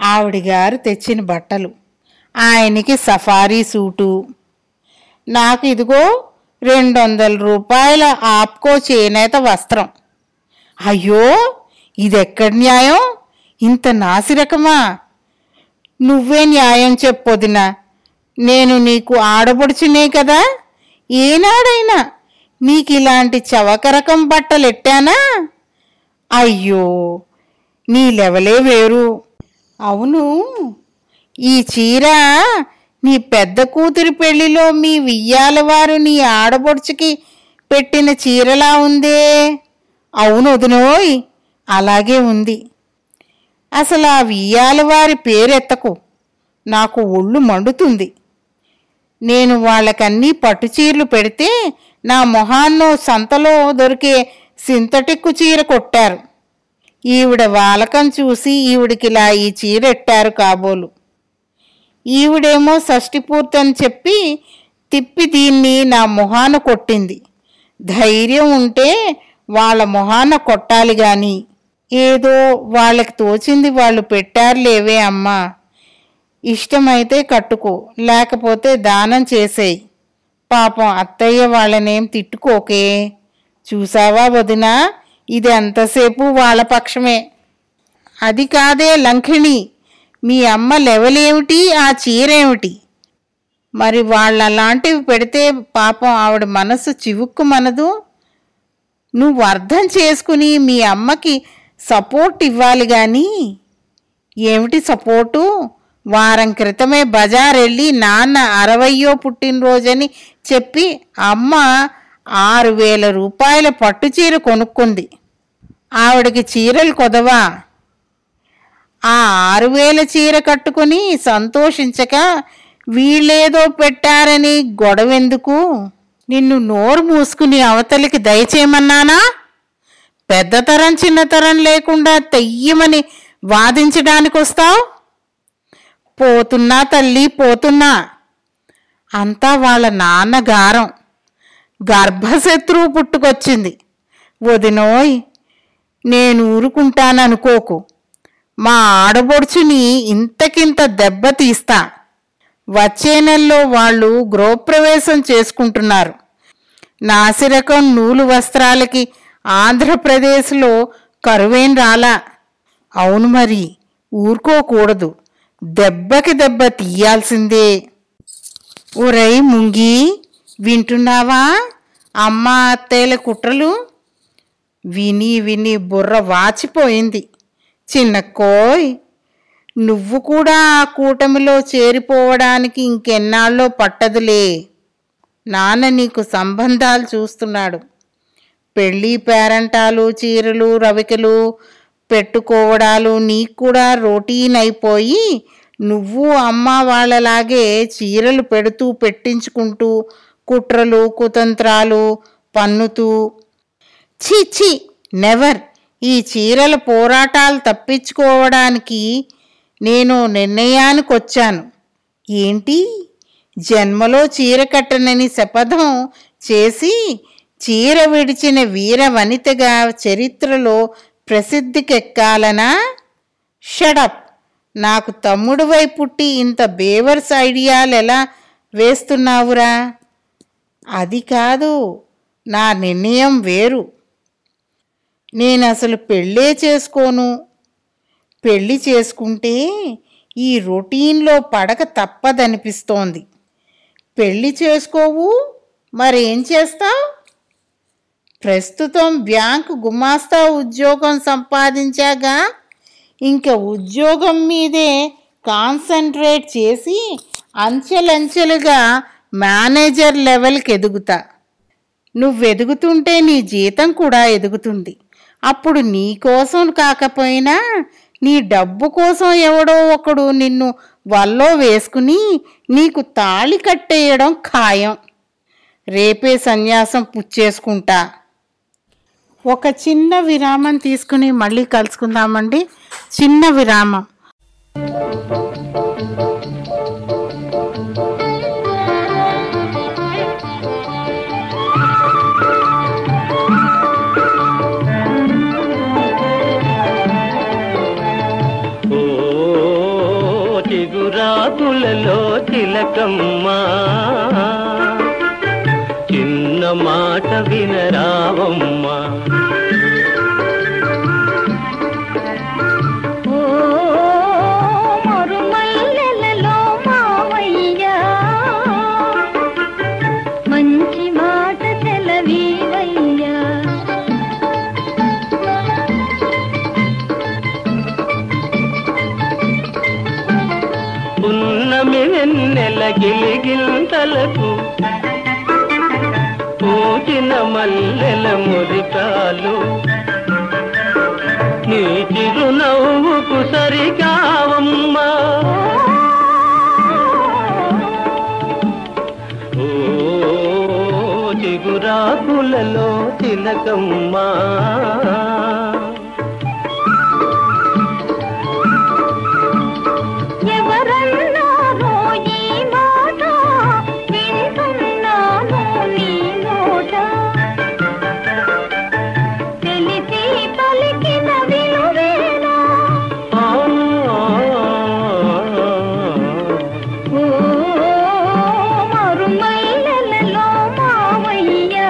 ఆవిడ గారు తెచ్చిన బట్టలు ఆయనకి సఫారీ సూటు నాకు ఇదిగో రెండు వందల రూపాయల ఆప్కో చేనేత వస్త్రం అయ్యో ఇదెక్కడి న్యాయం ఇంత నాసిరకమా నువ్వే న్యాయం చెప్పొదినా నేను నీకు ఆడబడుచునే కదా ఏనాడైనా నీకు ఇలాంటి చవకరకం బట్టలు ఎట్టానా అయ్యో నీ లెవలే వేరు అవును ఈ చీర నీ పెద్ద కూతురి పెళ్లిలో మీ వియ్యాల వారు నీ ఆడబొడుచుకి పెట్టిన చీరలా ఉందే అవును వదినోయ్ అలాగే ఉంది అసలు ఆ వియ్యాల వారి పేరెత్తకు నాకు ఒళ్ళు మండుతుంది నేను వాళ్ళకన్నీ పట్టు చీరలు పెడితే నా మొహాన్నో సంతలో దొరికే సింథటిక్ చీర కొట్టారు ఈవిడ వాలకం చూసి ఈవిడికిలా ఈ చీర ఎట్టారు కాబోలు ఈవిడేమో షష్టి పూర్తని చెప్పి తిప్పి దీన్ని నా మొహాన కొట్టింది ధైర్యం ఉంటే వాళ్ళ మొహాన కొట్టాలి గాని ఏదో వాళ్ళకి తోచింది వాళ్ళు పెట్టారులేవే అమ్మా ఇష్టమైతే కట్టుకో లేకపోతే దానం చేసేయి పాపం అత్తయ్య వాళ్ళనేం తిట్టుకోకే చూసావా వదినా ఇది ఎంతసేపు వాళ్ళ పక్షమే అది కాదే లంకిణి మీ అమ్మ లెవలేమిటి ఆ చీరేమిటి మరి వాళ్ళ అలాంటివి పెడితే పాపం ఆవిడ మనసు చివుక్కు మనదు నువ్వు అర్థం చేసుకుని మీ అమ్మకి సపోర్ట్ ఇవ్వాలి కానీ ఏమిటి సపోర్టు వారం క్రితమే బజార్ వెళ్ళి నాన్న అరవయో పుట్టినరోజని చెప్పి అమ్మ ఆరు వేల రూపాయల పట్టు చీర కొనుక్కుంది ఆవిడకి చీరలు కొదవా ఆ ఆరు వేల చీర కట్టుకుని సంతోషించక వీళ్ళేదో పెట్టారని గొడవెందుకు నిన్ను నోరు మూసుకుని అవతలికి దయచేయమన్నానా పెద్ద తరం చిన్న తరం లేకుండా తెయ్యమని వాదించడానికి వస్తావు పోతున్నా తల్లి పోతున్నా అంతా వాళ్ళ నాన్న గారం గర్భశత్రువు పుట్టుకొచ్చింది వదినోయ్ నేను ఊరుకుంటాననుకోకు మా ఆడబొడుచుని ఇంతకింత దెబ్బ తీస్తా వచ్చే నెలలో వాళ్ళు గృహప్రవేశం చేసుకుంటున్నారు నాసిరకం నూలు వస్త్రాలకి ఆంధ్రప్రదేశ్లో కరువేం రాలా అవును మరి ఊరుకోకూడదు దెబ్బకి దెబ్బ తీయాల్సిందే ఒరై ముంగి వింటున్నావా అమ్మ అత్తయ్యల కుట్రలు విని విని బుర్ర వాచిపోయింది చిన్న కోయ్ నువ్వు కూడా ఆ కూటమిలో చేరిపోవడానికి ఇంకెన్నాళ్ళో పట్టదులే నాన్న నీకు సంబంధాలు చూస్తున్నాడు పెళ్ళి పేరంటాలు చీరలు రవికలు పెట్టుకోవడాలు నీకు కూడా రొటీన్ అయిపోయి నువ్వు అమ్మ వాళ్ళలాగే చీరలు పెడుతూ పెట్టించుకుంటూ కుట్రలు కుతంత్రాలు పన్నుతూ ఛీ ఛీ నెవర్ ఈ చీరల పోరాటాలు తప్పించుకోవడానికి నేను నిర్ణయానికి వచ్చాను ఏంటి జన్మలో చీర కట్టనని శపథం చేసి చీర విడిచిన వీర వనితగా చరిత్రలో ప్రసిద్ధికెక్కాలనా షడప్ నాకు తమ్ముడువై పుట్టి ఇంత బేవర్స్ ఐడియాలు ఎలా వేస్తున్నావురా అది కాదు నా నిర్ణయం వేరు నేను అసలు పెళ్ళే చేసుకోను పెళ్ళి చేసుకుంటే ఈ రొటీన్లో పడక తప్పదనిపిస్తోంది పెళ్ళి చేసుకోవు మరేం చేస్తావు ప్రస్తుతం బ్యాంకు గుమాస్తా ఉద్యోగం సంపాదించాక ఇంకా ఉద్యోగం మీదే కాన్సన్ట్రేట్ చేసి అంచెలంచెలుగా మేనేజర్ లెవెల్కి ఎదుగుతా నువ్వు ఎదుగుతుంటే నీ జీతం కూడా ఎదుగుతుంది అప్పుడు నీ కోసం కాకపోయినా నీ డబ్బు కోసం ఎవడో ఒకడు నిన్ను వల్లో వేసుకుని నీకు తాళి కట్టేయడం ఖాయం రేపే సన్యాసం పుచ్చేసుకుంటా ఒక చిన్న విరామం తీసుకుని మళ్ళీ కలుసుకుందామండి చిన్న విరామం ఓ చిగురాకులలో తిలకమ్మ చిన్న మాట వినరావమ్మా ఓ మరుమల్లెలలో మావయ్య మంచి మాట సెలవీవయ్యా పున్నమి వెన్నెల గిలిగింతలకు పూచిన మల్లెల మురికాలు నీ చిరునవ్వుకు సరికావమ్మా ఓ చిగురాకులలో తిలకమ్మా ఎవరన్నారో ఈ మాట వింటున్నాను నీ నోట తెలిసి పలికిన విలువేనా ఓ మరుమల్లెలలో మావయ్యా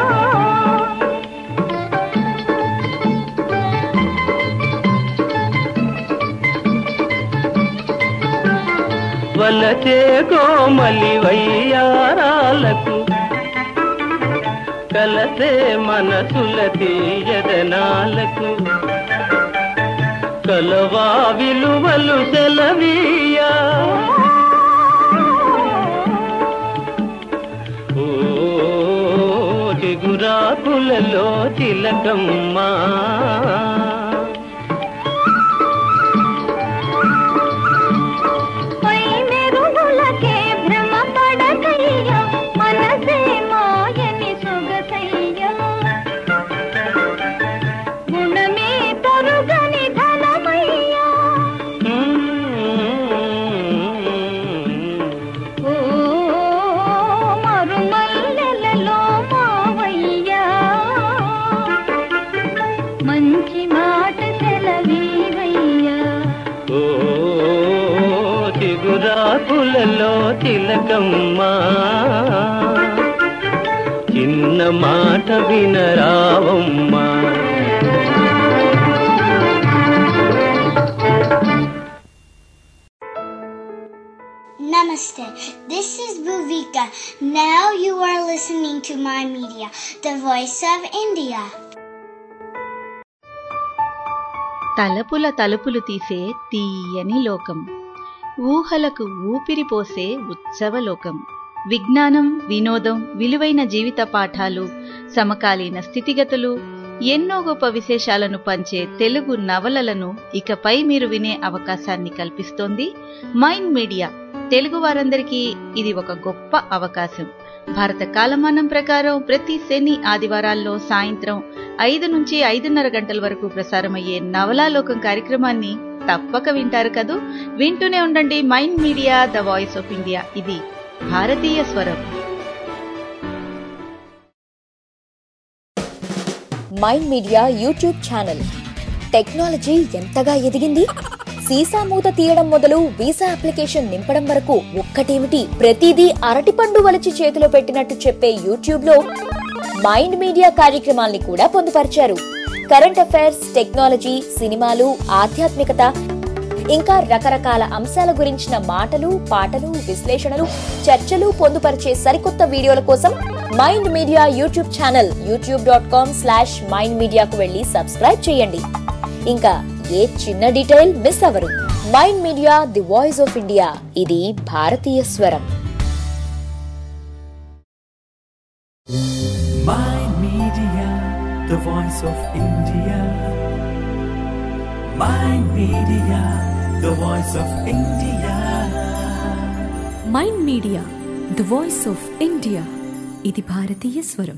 వలచే కోమలి వయ్యారాలకు కలసే మనసుల తీయదనాలకు కలవా విలువలు సెలవీయా ఓ చిగురాకులలో తిలకమ్మా పై మెరుగులకే భ్రమ పడకయ్యా మనసే మాయని సొగసయ్యా గుణమే తరుగని ధనమయ్యా ఓ మరుమల్లెలలో మావయ్యా మంచి మాట సెలవీవయ్యా ఓ చిగురాకులలో తిలకమ్మా చిన్న మాట వినరావమ్మా Namaste. This is Bhuvika. Now you are listening to my media, the voice of India. తలపుల తలుపులు తీసే తీయని లోకం ఊహలకు ఊపిరి పోసే ఉత్సవలోకం విజ్ఞానం వినోదం విలువైన జీవిత పాఠాలు సమకాలీన స్థితిగతులు ఎన్నో గొప్ప విశేషాలను పంచే తెలుగు నవలలను ఇకపై మీరు వినే అవకాశాన్ని కల్పిస్తోంది మైండ్ మీడియా తెలుగు వారందరికీ ఇది ఒక గొప్ప అవకాశం భారత కాలమానం ప్రకారం ప్రతి శని ఆదివారాల్లో సాయంత్రం ఐదు నుంచి ఐదున్నర గంటల వరకు ప్రసారమయ్యే నవలాలోకం కార్యక్రమాన్ని తప్పక వింటారు కదూ వింటూనే ఉండండి mind media the voice of India ఇది భారతీయ స్వరం mind media YouTube channel technology ఎంతగా ఎదిగింది సీసా మూత తీయడం మొదలు వీసా అప్లికేషన్ నింపడం వరకు ఒక్కటేమిటి ప్రతిదీ అరటిపండు వలిచి చేతిలో పెట్టినట్టు చెప్పే యూట్యూబ్ లో మైండ్ మీడియా కార్యక్రమాల్ని కూడా పొందుపరిచారు కరెంట్ అఫైర్స్ టెక్నాలజీ సినిమాలు ఆధ్యాత్మికత ఇంకా రకరకాల అంశాల గురించిన మాటలు పాటలు విశ్లేషణలు చర్చలు పొందుపరిచే సరికొత్త వీడియోల కోసం mind media YouTube channel YouTube dot com slash mind మీడియాకు వెళ్ళి సబ్స్క్రైబ్ చేయండి ఇంకా ఏ చిన్న డీటెయిల్ మిస్ అవరు mind media the voice of India ఇది భారతీయ స్వరం Mind Media, the voice of India. Mind Media, the voice of India. Mind media the voice of India ఇది భారతీయ స్వరం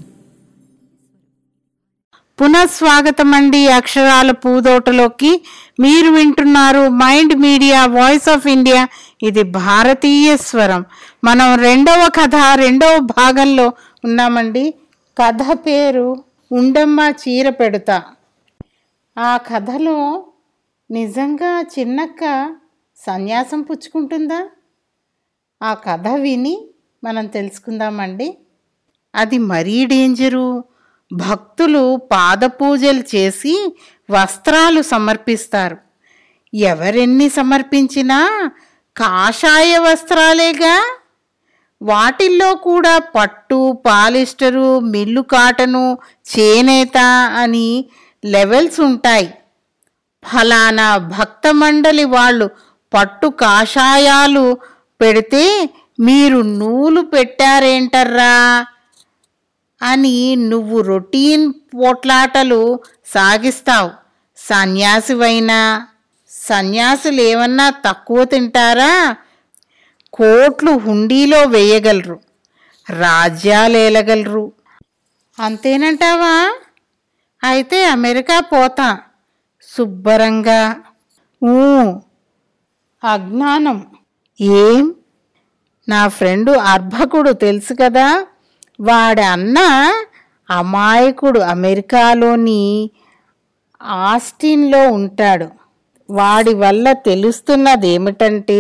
పునఃస్వాగతం అండి అక్షరాల పూదోటలోకి మీరు వింటున్నారు mind media voice of India ఇది భారతీయ స్వరం మనం రెండవ కథ రెండవ భాగంలో ఉన్నామండి కథ పేరు ఉండమ్మ చీర పెడతా ఆ కథలో నిజంగా చిన్నక్క సన్యాసం పుచ్చుకుంటుందా ఆ కథ విని మనం తెలుసుకుందామండి అది మరీ డేంజరు భక్తులు పాదపూజలు చేసి వస్త్రాలు సమర్పిస్తారు ఎవరెన్ని సమర్పించినా కాషాయ వస్త్రాలేగా వాటిల్లో కూడా పట్టు పాలిస్టరు మిల్లు కాటను చేనేత అని లెవెల్స్ ఉంటాయి ఫలానా భక్త మండలి వాళ్ళు పట్టు కాషాయాలు పెడితే మీరు నూలు పెట్టారేంటర్రా అని నువ్వు రొటీన్ పోట్లాటలు సాగిస్తావు సన్యాసివైనా సన్యాసులు ఏమన్నా తక్కువ తింటారా కోట్లు హుండీలో వేయగలరు రాజ్యాలు ఏలగలరు అంతేనంటావా అయితే అమెరికా పోతా శుభ్రంగా ఊ అజ్ఞానం ఏం నా ఫ్రెండు అర్భకుడు తెలుసు కదా వాడి అన్న అమాయకుడు అమెరికాలోని ఆస్టిన్లో ఉంటాడు వాడి వల్ల తెలుస్తున్నది ఏమిటంటే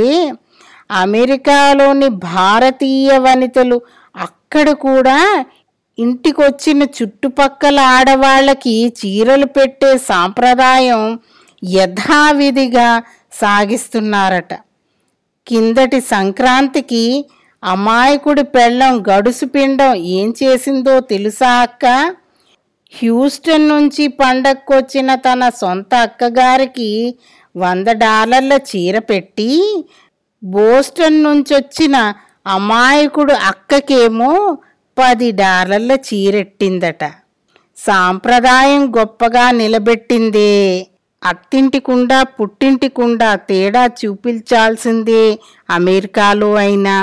అమెరికాలోని భారతీయ వనితలు అక్కడ కూడా ఇంటికొచ్చిన చుట్టుపక్కల ఆడవాళ్ళకి చీరలు పెట్టే సాంప్రదాయం యథావిధిగా సాగిస్తున్నారట కిందటి సంక్రాంతికి అమాయకుడి పెళ్ళం గడుసు పిండం ఏం చేసిందో తెలుసా అక్క హ్యూస్టన్ నుంచి పండక్కొచ్చిన తన సొంత అక్కగారికి వంద డాలర్ల చీర పెట్టి బోస్టన్ నుంచి వచ్చిన అమాయకుడు అక్కకేమో పది డాలర్ల చీరెట్టిందట సాంప్రదాయం గొప్పగా నిలబెట్టిందే అత్తింటికుండా పుట్టింటికుండా తేడా చూపించాల్సిందే అమెరికాలో అయినా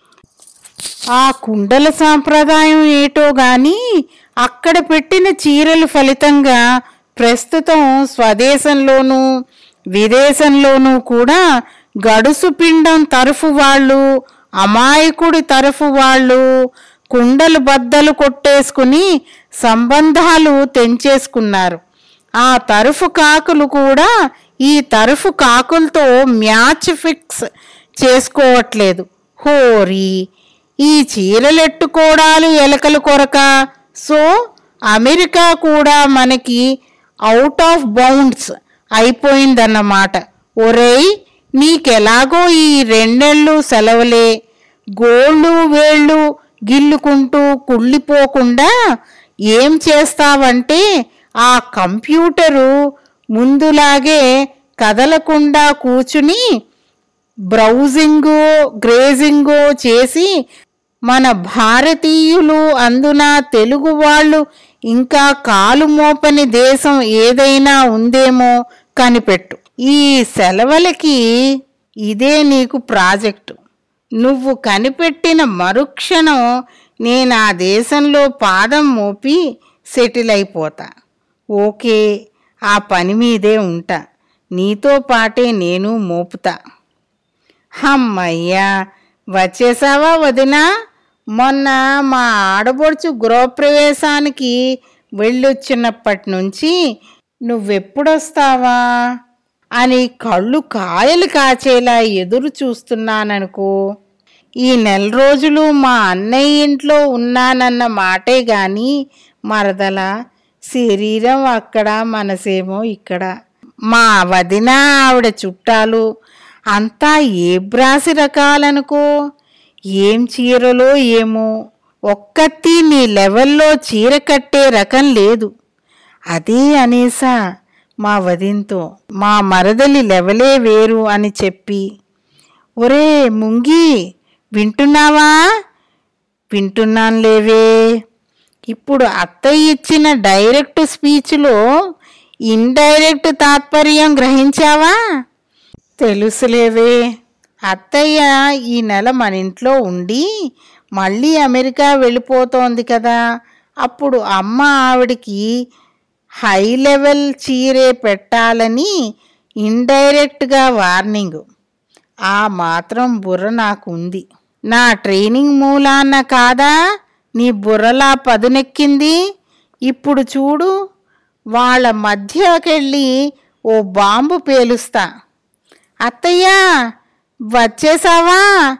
ఆ కుండల సాంప్రదాయం ఏటో గాని అక్కడ పెట్టిన చీరల ఫలితంగా ప్రస్తుతం స్వదేశంలోనూ విదేశంలోనూ కూడా గడుసు పిండం తరఫు వాళ్ళు అమాయకుడి తరఫు వాళ్ళు కుండలు బద్దలు కొట్టేసుకుని సంబంధాలు తెంచేసుకున్నారు ఆ తరఫు కాకులు కూడా ఈ తరఫు కాకులతో మ్యాచ్ ఫిక్స్ చేసుకోవట్లేదు హోరీ ఈ చీరలెట్టుకోవడాలు ఎలకలు కొరక సో అమెరికా కూడా మనకి అవుట్ ఆఫ్ బౌండ్స్ అయిపోయిందన్నమాట ఒరేయ్ నీకెలాగో ఈ రెండేళ్ళు సెలవులే గోళ్ళు వేళ్ళు గిల్లుకుంటూ కుళ్ళిపోకుండా ఏం చేస్తావంటే ఆ కంప్యూటరు ముందులాగే కదలకుండా కూర్చుని బ్రౌజింగు గ్రేజింగు చేసి మన భారతీయులు అందున తెలుగు వాళ్ళు ఇంకా కాలు మోపని దేశం ఏదైనా ఉందేమో కనిపెట్టు ఈ సెలవులకి ఇదే నీకు ప్రాజెక్టు నువ్వు కనిపెట్టిన మరుక్షణం నేను ఆ దేశంలో పాదం మోపి సెటిల్ అయిపోతా ఓకే ఆ పని మీదే ఉంటా నీతో పాటే నేను మోపుతా అమ్మయ్యా వచ్చేసావా వదినా మొన్న మా ఆడబొడుచు గృహప్రవేశానికి వెళ్ళొచ్చినప్పటి నుంచి నువ్వెప్పుడొస్తావా అని కళ్ళు కాయలు కాచేలా ఎదురు చూస్తున్నాననుకో ఈ నెల రోజులు మా అన్నయ్య ఇంట్లో ఉన్నానన్న మాటే గాని మరదల శరీరం అక్కడ మనసేమో ఇక్కడ మా వదిన ఆవిడ చుట్టాలు అంతా ఏ బ్రాసి రకాలనుకో ఏం చీరలో ఏమో ఒక్కతి నీ లెవెల్లో చీర కట్టే రకం లేదు అదే అనేసా మా వదింతో మా మరదలి లెవలే వేరు అని చెప్పి ఒరే ముంగి వింటున్నావా వింటున్నాను లేవే ఇప్పుడు అత్తయ్య ఇచ్చిన డైరెక్ట్ స్పీచ్లో ఇండైరెక్ట్ తాత్పర్యం గ్రహించావా తెలుసులేవే అత్తయ్య ఈ నెల మన ఇంట్లో ఉండి మళ్ళీ అమెరికా వెళ్ళిపోతోంది కదా అప్పుడు అమ్మ ఆవిడికి హై లెవెల్ చీరే పెట్టాలని ఇండైరెక్ట్గా వార్నింగ్ ఆ మాత్రం బుర్ర నాకు ఉంది నా ట్రైనింగ్ మూలాన కాదా నీ బుర్రలా పదునెక్కింది ఇప్పుడు చూడు వాళ్ళ మధ్యకెళ్ళి ఓ బాంబు పేలుస్తా అత్తయ్య వచ్చేసావా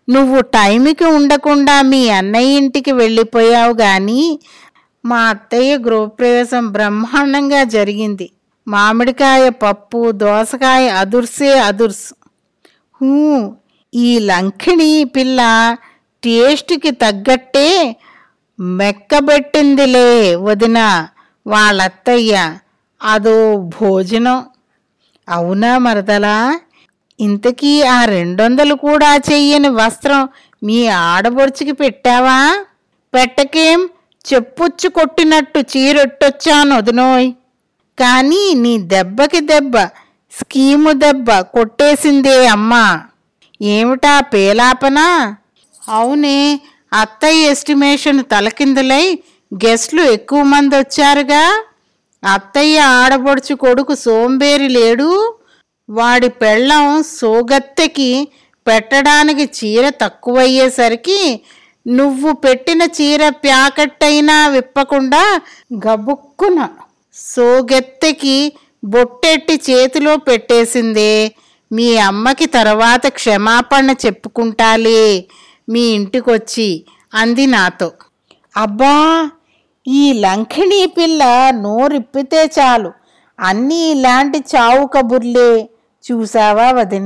నువ్వు టైంకి ఉండకుండా మీ అన్నయ్య ఇంటికి వెళ్ళిపోయావు గాని మా అత్తయ్య గృహప్రవేశం బ్రహ్మాండంగా జరిగింది మామిడికాయ పప్పు దోసకాయ అదుర్సే అదుర్స్ హూ, ఈ లంకిణి పిల్ల టేస్ట్కి తగ్గట్టే మెక్కబెట్టిందిలే వదిన వాళ్ళత్తయ్య అదో భోజనం అవునా మరదలా ఇంతకీ ఆ రెండొందలు కూడా చెయ్యని వస్త్రం మీ ఆడబొడుచుకి పెట్టావా పెట్టకేం చెప్పుచ్చు కొట్టినట్టు చీరొట్టొచ్చాను వదినోయ్ కానీ నీ దెబ్బకి దెబ్బ స్కీము దెబ్బ కొట్టేసిందే అమ్మా ఏమిటా పేలాపన అవునే అత్తయ్య ఎస్టిమేషన్ తలకిందులై గెస్ట్లు ఎక్కువ మంది వచ్చారుగా అత్తయ్య ఆడబొడుచు కొడుకు సోంబేరి లేడు వాడి పెళ్ళం సోగత్తెకి పెట్టడానికి చీర తక్కువయ్యేసరికి నువ్వు పెట్టిన చీర ప్యాకెట్ అయినా విప్పకుండా గబుక్కున సోగెత్తెకి బొట్టెట్టి చేతిలో పెట్టేసిందే మీ అమ్మకి తర్వాత క్షమాపణ చెప్పుకుంటాలే మీ ఇంటికొచ్చి అంది నాతో అబ్బా ఈ లంకిణీ పిల్ల నోరిప్పితే చాలు అన్నీ ఇలాంటి చావు కబుర్లే చూసావా వదిన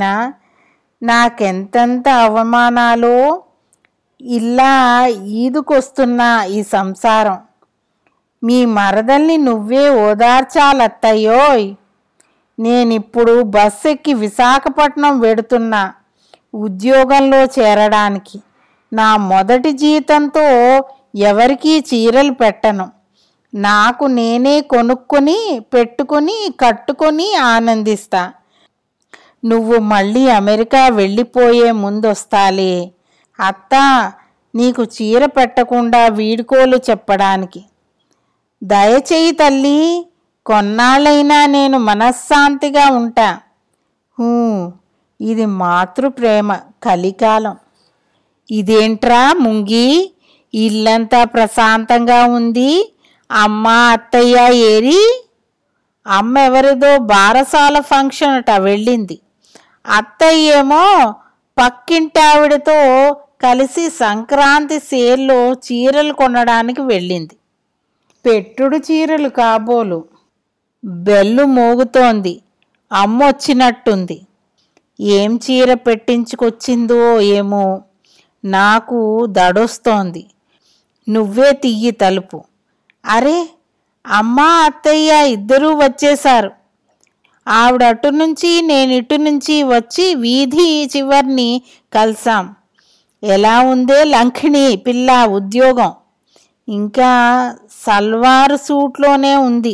నాకెంతంత అవమానాలో ఇలా ఈదుకొస్తున్న ఈ సంసారం మీ మరదల్ని నువ్వే ఓదార్చాలత్తయ్యోయ్ నేనిప్పుడు బస్ ఎక్కి విశాఖపట్నం వెడుతున్నా ఉద్యోగంలో చేరడానికి నా మొదటి జీతంతో ఎవరికీ చీరలు పెట్టను నాకు నేనే కొనుక్కొని పెట్టుకొని కట్టుకొని ఆనందిస్తా నువ్వు మళ్ళీ అమెరికా వెళ్ళిపోయే ముందొస్తాలే అత్త నీకు చీర పెట్టకుండా వీడుకోలు చెప్పడానికి దయచేయి తల్లి కొన్నాళ్ళైనా నేను మనశ్శాంతిగా ఉంటా హూ, ఇది మాతృప్రేమ కలికాలం ఇదేంట్రా ముంగి ఇల్లంతా ప్రశాంతంగా ఉంది అమ్మ అత్తయ్య ఏరి అమ్మ ఎవరిదో బారసాల ఫంక్షన్ అట వెళ్ళింది అత్తయ్య ఏమో పక్కింటి ఆవిడతో కలిసి సంక్రాంతి సేల్లో చీరలు కొనడానికి వెళ్ళింది పెట్టుడు చీరలు కాబోలు బెల్లు మోగుతోంది అమ్మొచ్చినట్టుంది ఏం చీర పెట్టించుకొచ్చిందో ఏమో నాకు దడొస్తోంది నువ్వే తియ్యి తలుపు అరే అమ్మా అత్తయ్య ఇద్దరూ వచ్చేశారు ఆవిడ అటు నుంచి నేను ఇటు నుంచి వచ్చి వీధి చివర్ని కలిసాం ఎలా ఉందే లంకిణి పిల్ల ఉద్యోగం ఇంకా సల్వార్ సూట్లోనే ఉంది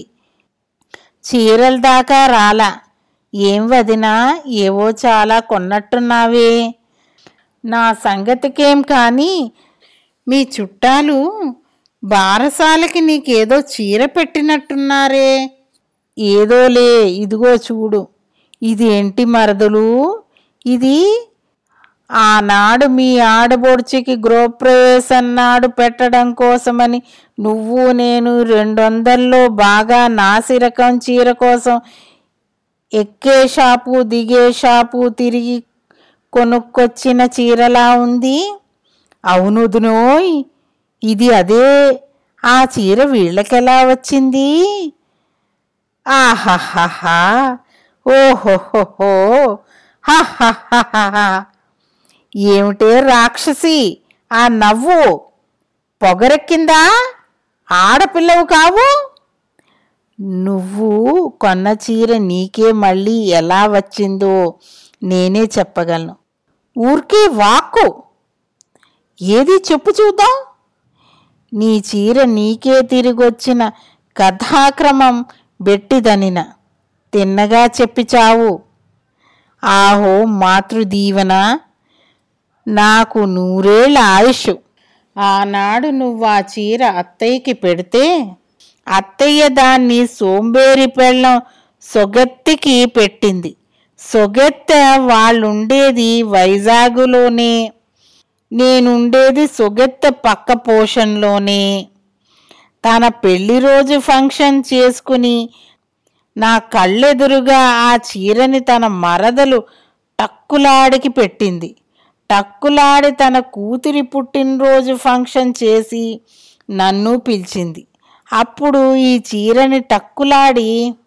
చీరల దాకా రాలా ఏం వదినా ఏవో చాలా కొన్నట్టున్నావే నా సంగతికేం కానీ మీ చుట్టాలు బారసాలకి నీకేదో చీర పెట్టినట్టున్నారే ఏదోలే ఇదిగో చూడు ఇదేంటి మరదలు ఇది ఆనాడు మీ ఆడబొడుచుకి గృహప్రవేశం నాడు పెట్టడం కోసమని నువ్వు నేను రెండు వందల్లో బాగా నాసిరకం చీర కోసం ఎక్కే షాపు దిగే షాపు తిరిగి కొనుక్కొచ్చిన చీరలా ఉంది అవునుదునోయ్ ఇది అదే ఆ చీర వీళ్ళకెలా వచ్చింది ఆహాహాహా ఓహోహోహో హాహాహాహా ఏమిటే రాక్షసి ఆ నవ్వు పొగరెక్కిందా ఆడపిల్లవు కావు నువ్వు కొన్న చీర నీకే మళ్ళీ ఎలా వచ్చిందో నేనే చెప్పగలను ఊరికే వాక్కు ఏది చెప్పు చూద్దాం నీ చీర నీకే తిరిగొచ్చిన కథాక్రమం బెట్టిదనిన తిన్నగా చెప్పి చావు ఆహో మాతృదీవన నాకు నూరేళ్ల ఆయుష్ ఆనాడు నువ్వు ఆ చీర అత్తయ్యకి పెడితే అత్తయ్య దాన్ని సోంబేరి పెళ్ళం సొగత్తికి పెట్టింది సొగత్తె వాళ్ళుండేది వైజాగులోనే నేనుండేది సొగత్తె పక్క పోషన్లోనే తన పెళ్లి రోజు ఫంక్షన్ చేసుకుని నా కళ్ళెదురుగా ఆ చీరని తన మరదలు టక్కులాడికి పెట్టింది టక్కులాడి తన కూతురి పుట్టినరోజు ఫంక్షన్ చేసి నన్ను పిలిచింది అప్పుడు ఈ చీరని టక్కులాడి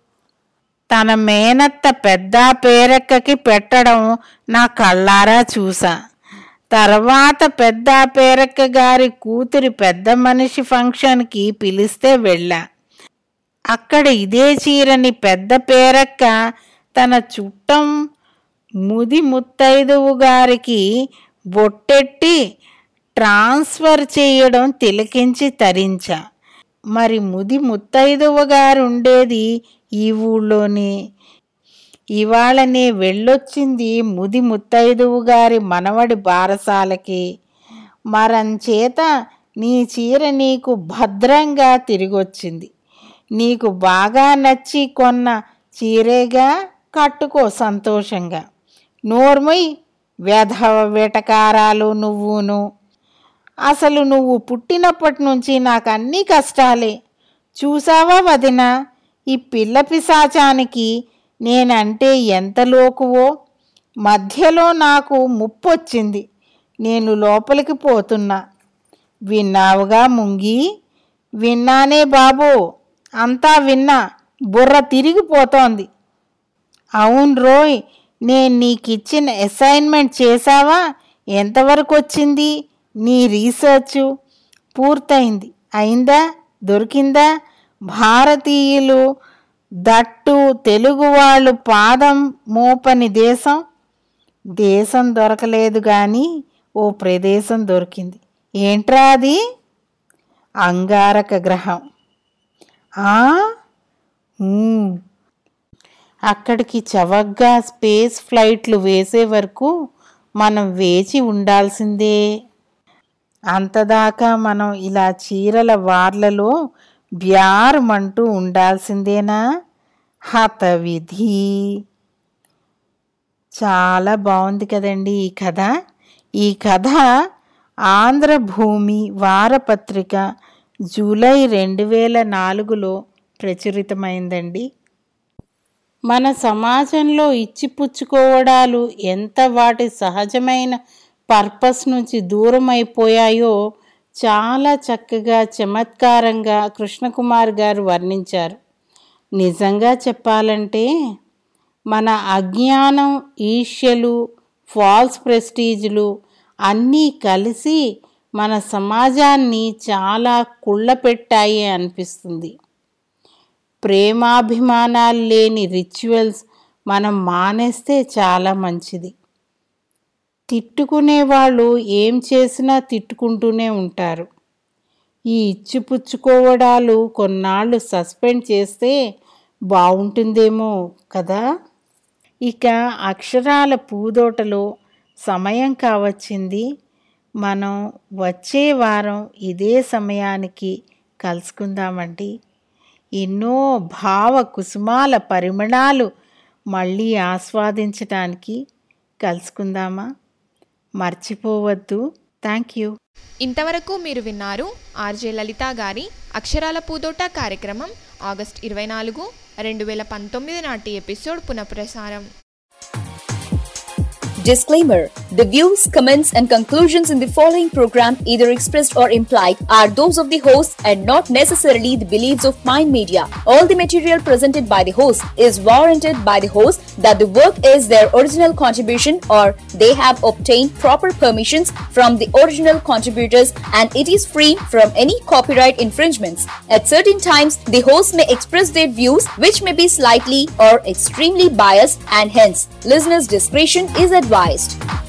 తన మేనత్త పెద్ద పేరెక్కకి పెట్టడం నా కళ్ళారా చూసా తర్వాత పెద్ద పేరెక్క గారి కూతురి పెద్ద మనిషి ఫంక్షన్కి పిలిస్తే వెళ్ళా అక్కడ ఇదే చీరని పెద్ద పేరక్క తన చుట్టం ముది ముత్తైదువు గారికి బొట్టెట్టి ట్రాన్స్ఫర్ చేయడం తిలకించి తరించా మరి ముది ముత్తైదువ గారు ఉండేది ఈ ఊళ్ళోనే ఇవాళనే వెళ్ళొచ్చింది ముది ముత్తైదువు గారి మనవడి బారసాలకి మరంచేత నీ చీర నీకు భద్రంగా తిరిగొచ్చింది నీకు బాగా నచ్చి కొన్న చీరేగా కట్టుకో సంతోషంగా నోర్మయ్ వ్యధవ వెటకారాలు నువ్వును అసలు నువ్వు పుట్టినప్పటి నుంచి నాకు అన్నీ కష్టాలే చూసావా వదిన ఈ పిల్ల పిశాచానికి నేనంటే ఎంత లోకువో మధ్యలో నాకు ముప్పొచ్చింది నేను లోపలికి పోతున్నా విన్నావుగా ముంగి విన్నానే బాబు అంతా విన్నా బుర్ర తిరిగిపోతోంది అవును రోయ్ నేను నీకిచ్చిన అసైన్మెంట్ చేశావా ఎంతవరకు వచ్చింది నీ రీసెర్చ్ పూర్తయింది అయిందా దొరికిందా భారతీయులు దట్టు తెలుగు వాళ్ళు పాదం మోపని దేశం దేశం దొరకలేదు కానీ ఓ ప్రదేశం దొరికింది ఏంట్రా అది అంగారక గ్రహం ఆ ఊ. అక్కడికి చవగ్గా స్పేస్ ఫ్లైట్లు వేసే వరకు మనం వేచి ఉండాల్సిందే అంతదాకా మనం ఇలా చీరల వార్లలో బ్యారమంటూ ఉండాల్సిందేనా హతవిధి చాలా బాగుంది కదండి ఈ కథ ఈ కథ ఆంధ్రభూమి వారపత్రిక జూలై రెండు వేల నాలుగులో ప్రచురితమైందండి మన సమాజంలో ఇచ్చిపుచ్చుకోవడాలు ఎంత వాటి సహజమైన పర్పస్ నుంచి దూరం అయిపోయాయో చాలా చక్కగా చమత్కారంగా కృష్ణకుమార్ గారు వర్ణించారు నిజంగా చెప్పాలంటే మన అజ్ఞానం ఈర్ష్యలు ఫాల్స్ ప్రెస్టీజ్లు అన్నీ కలిసి మన సమాజాన్ని చాలా కుళ్ళపెట్టాయి అనిపిస్తుంది ప్రేమాభిమానాలు లేని రిచువల్స్ మనం మానేస్తే చాలా మంచిది తిట్టుకునే వాళ్ళు ఏం చేసినా తిట్టుకుంటూనే ఉంటారు ఈ ఇచ్చిపుచ్చుకోవడాలు కొన్నాళ్ళు సస్పెండ్ చేస్తే బాగుంటుందేమో కదా ఇక అక్షరాల పూదోటలో సమయం కావచ్చింది మనం వచ్చే వారం ఇదే సమయానికి కలుసుకుందామండి ఎన్నో భావ కుసుమాల పరిమళాలు మళ్ళీ ఆస్వాదించడానికి కలుసుకుందామా మర్చిపోవద్దు థ్యాంక్ యూ ఇంతవరకు మీరు విన్నారు ఆర్జే లలిత గారి అక్షరాల పూదోట కార్యక్రమం ఆగస్ట్ ఇరవై నాలుగు రెండు వేల పంతొమ్మిది నాటి ఎపిసోడ్ పునఃప్రసారం Disclaimer The views, comments, and conclusions in the following program, either expressed or implied, are those of the host and not necessarily the beliefs of Mind Media. All the material presented by the host is warranted by the host that the work is their original contribution or they have obtained proper permissions from the original contributors and it is free from any copyright infringements. At certain times, the host may express their views which may be slightly or extremely biased and hence listeners' discretion is advised.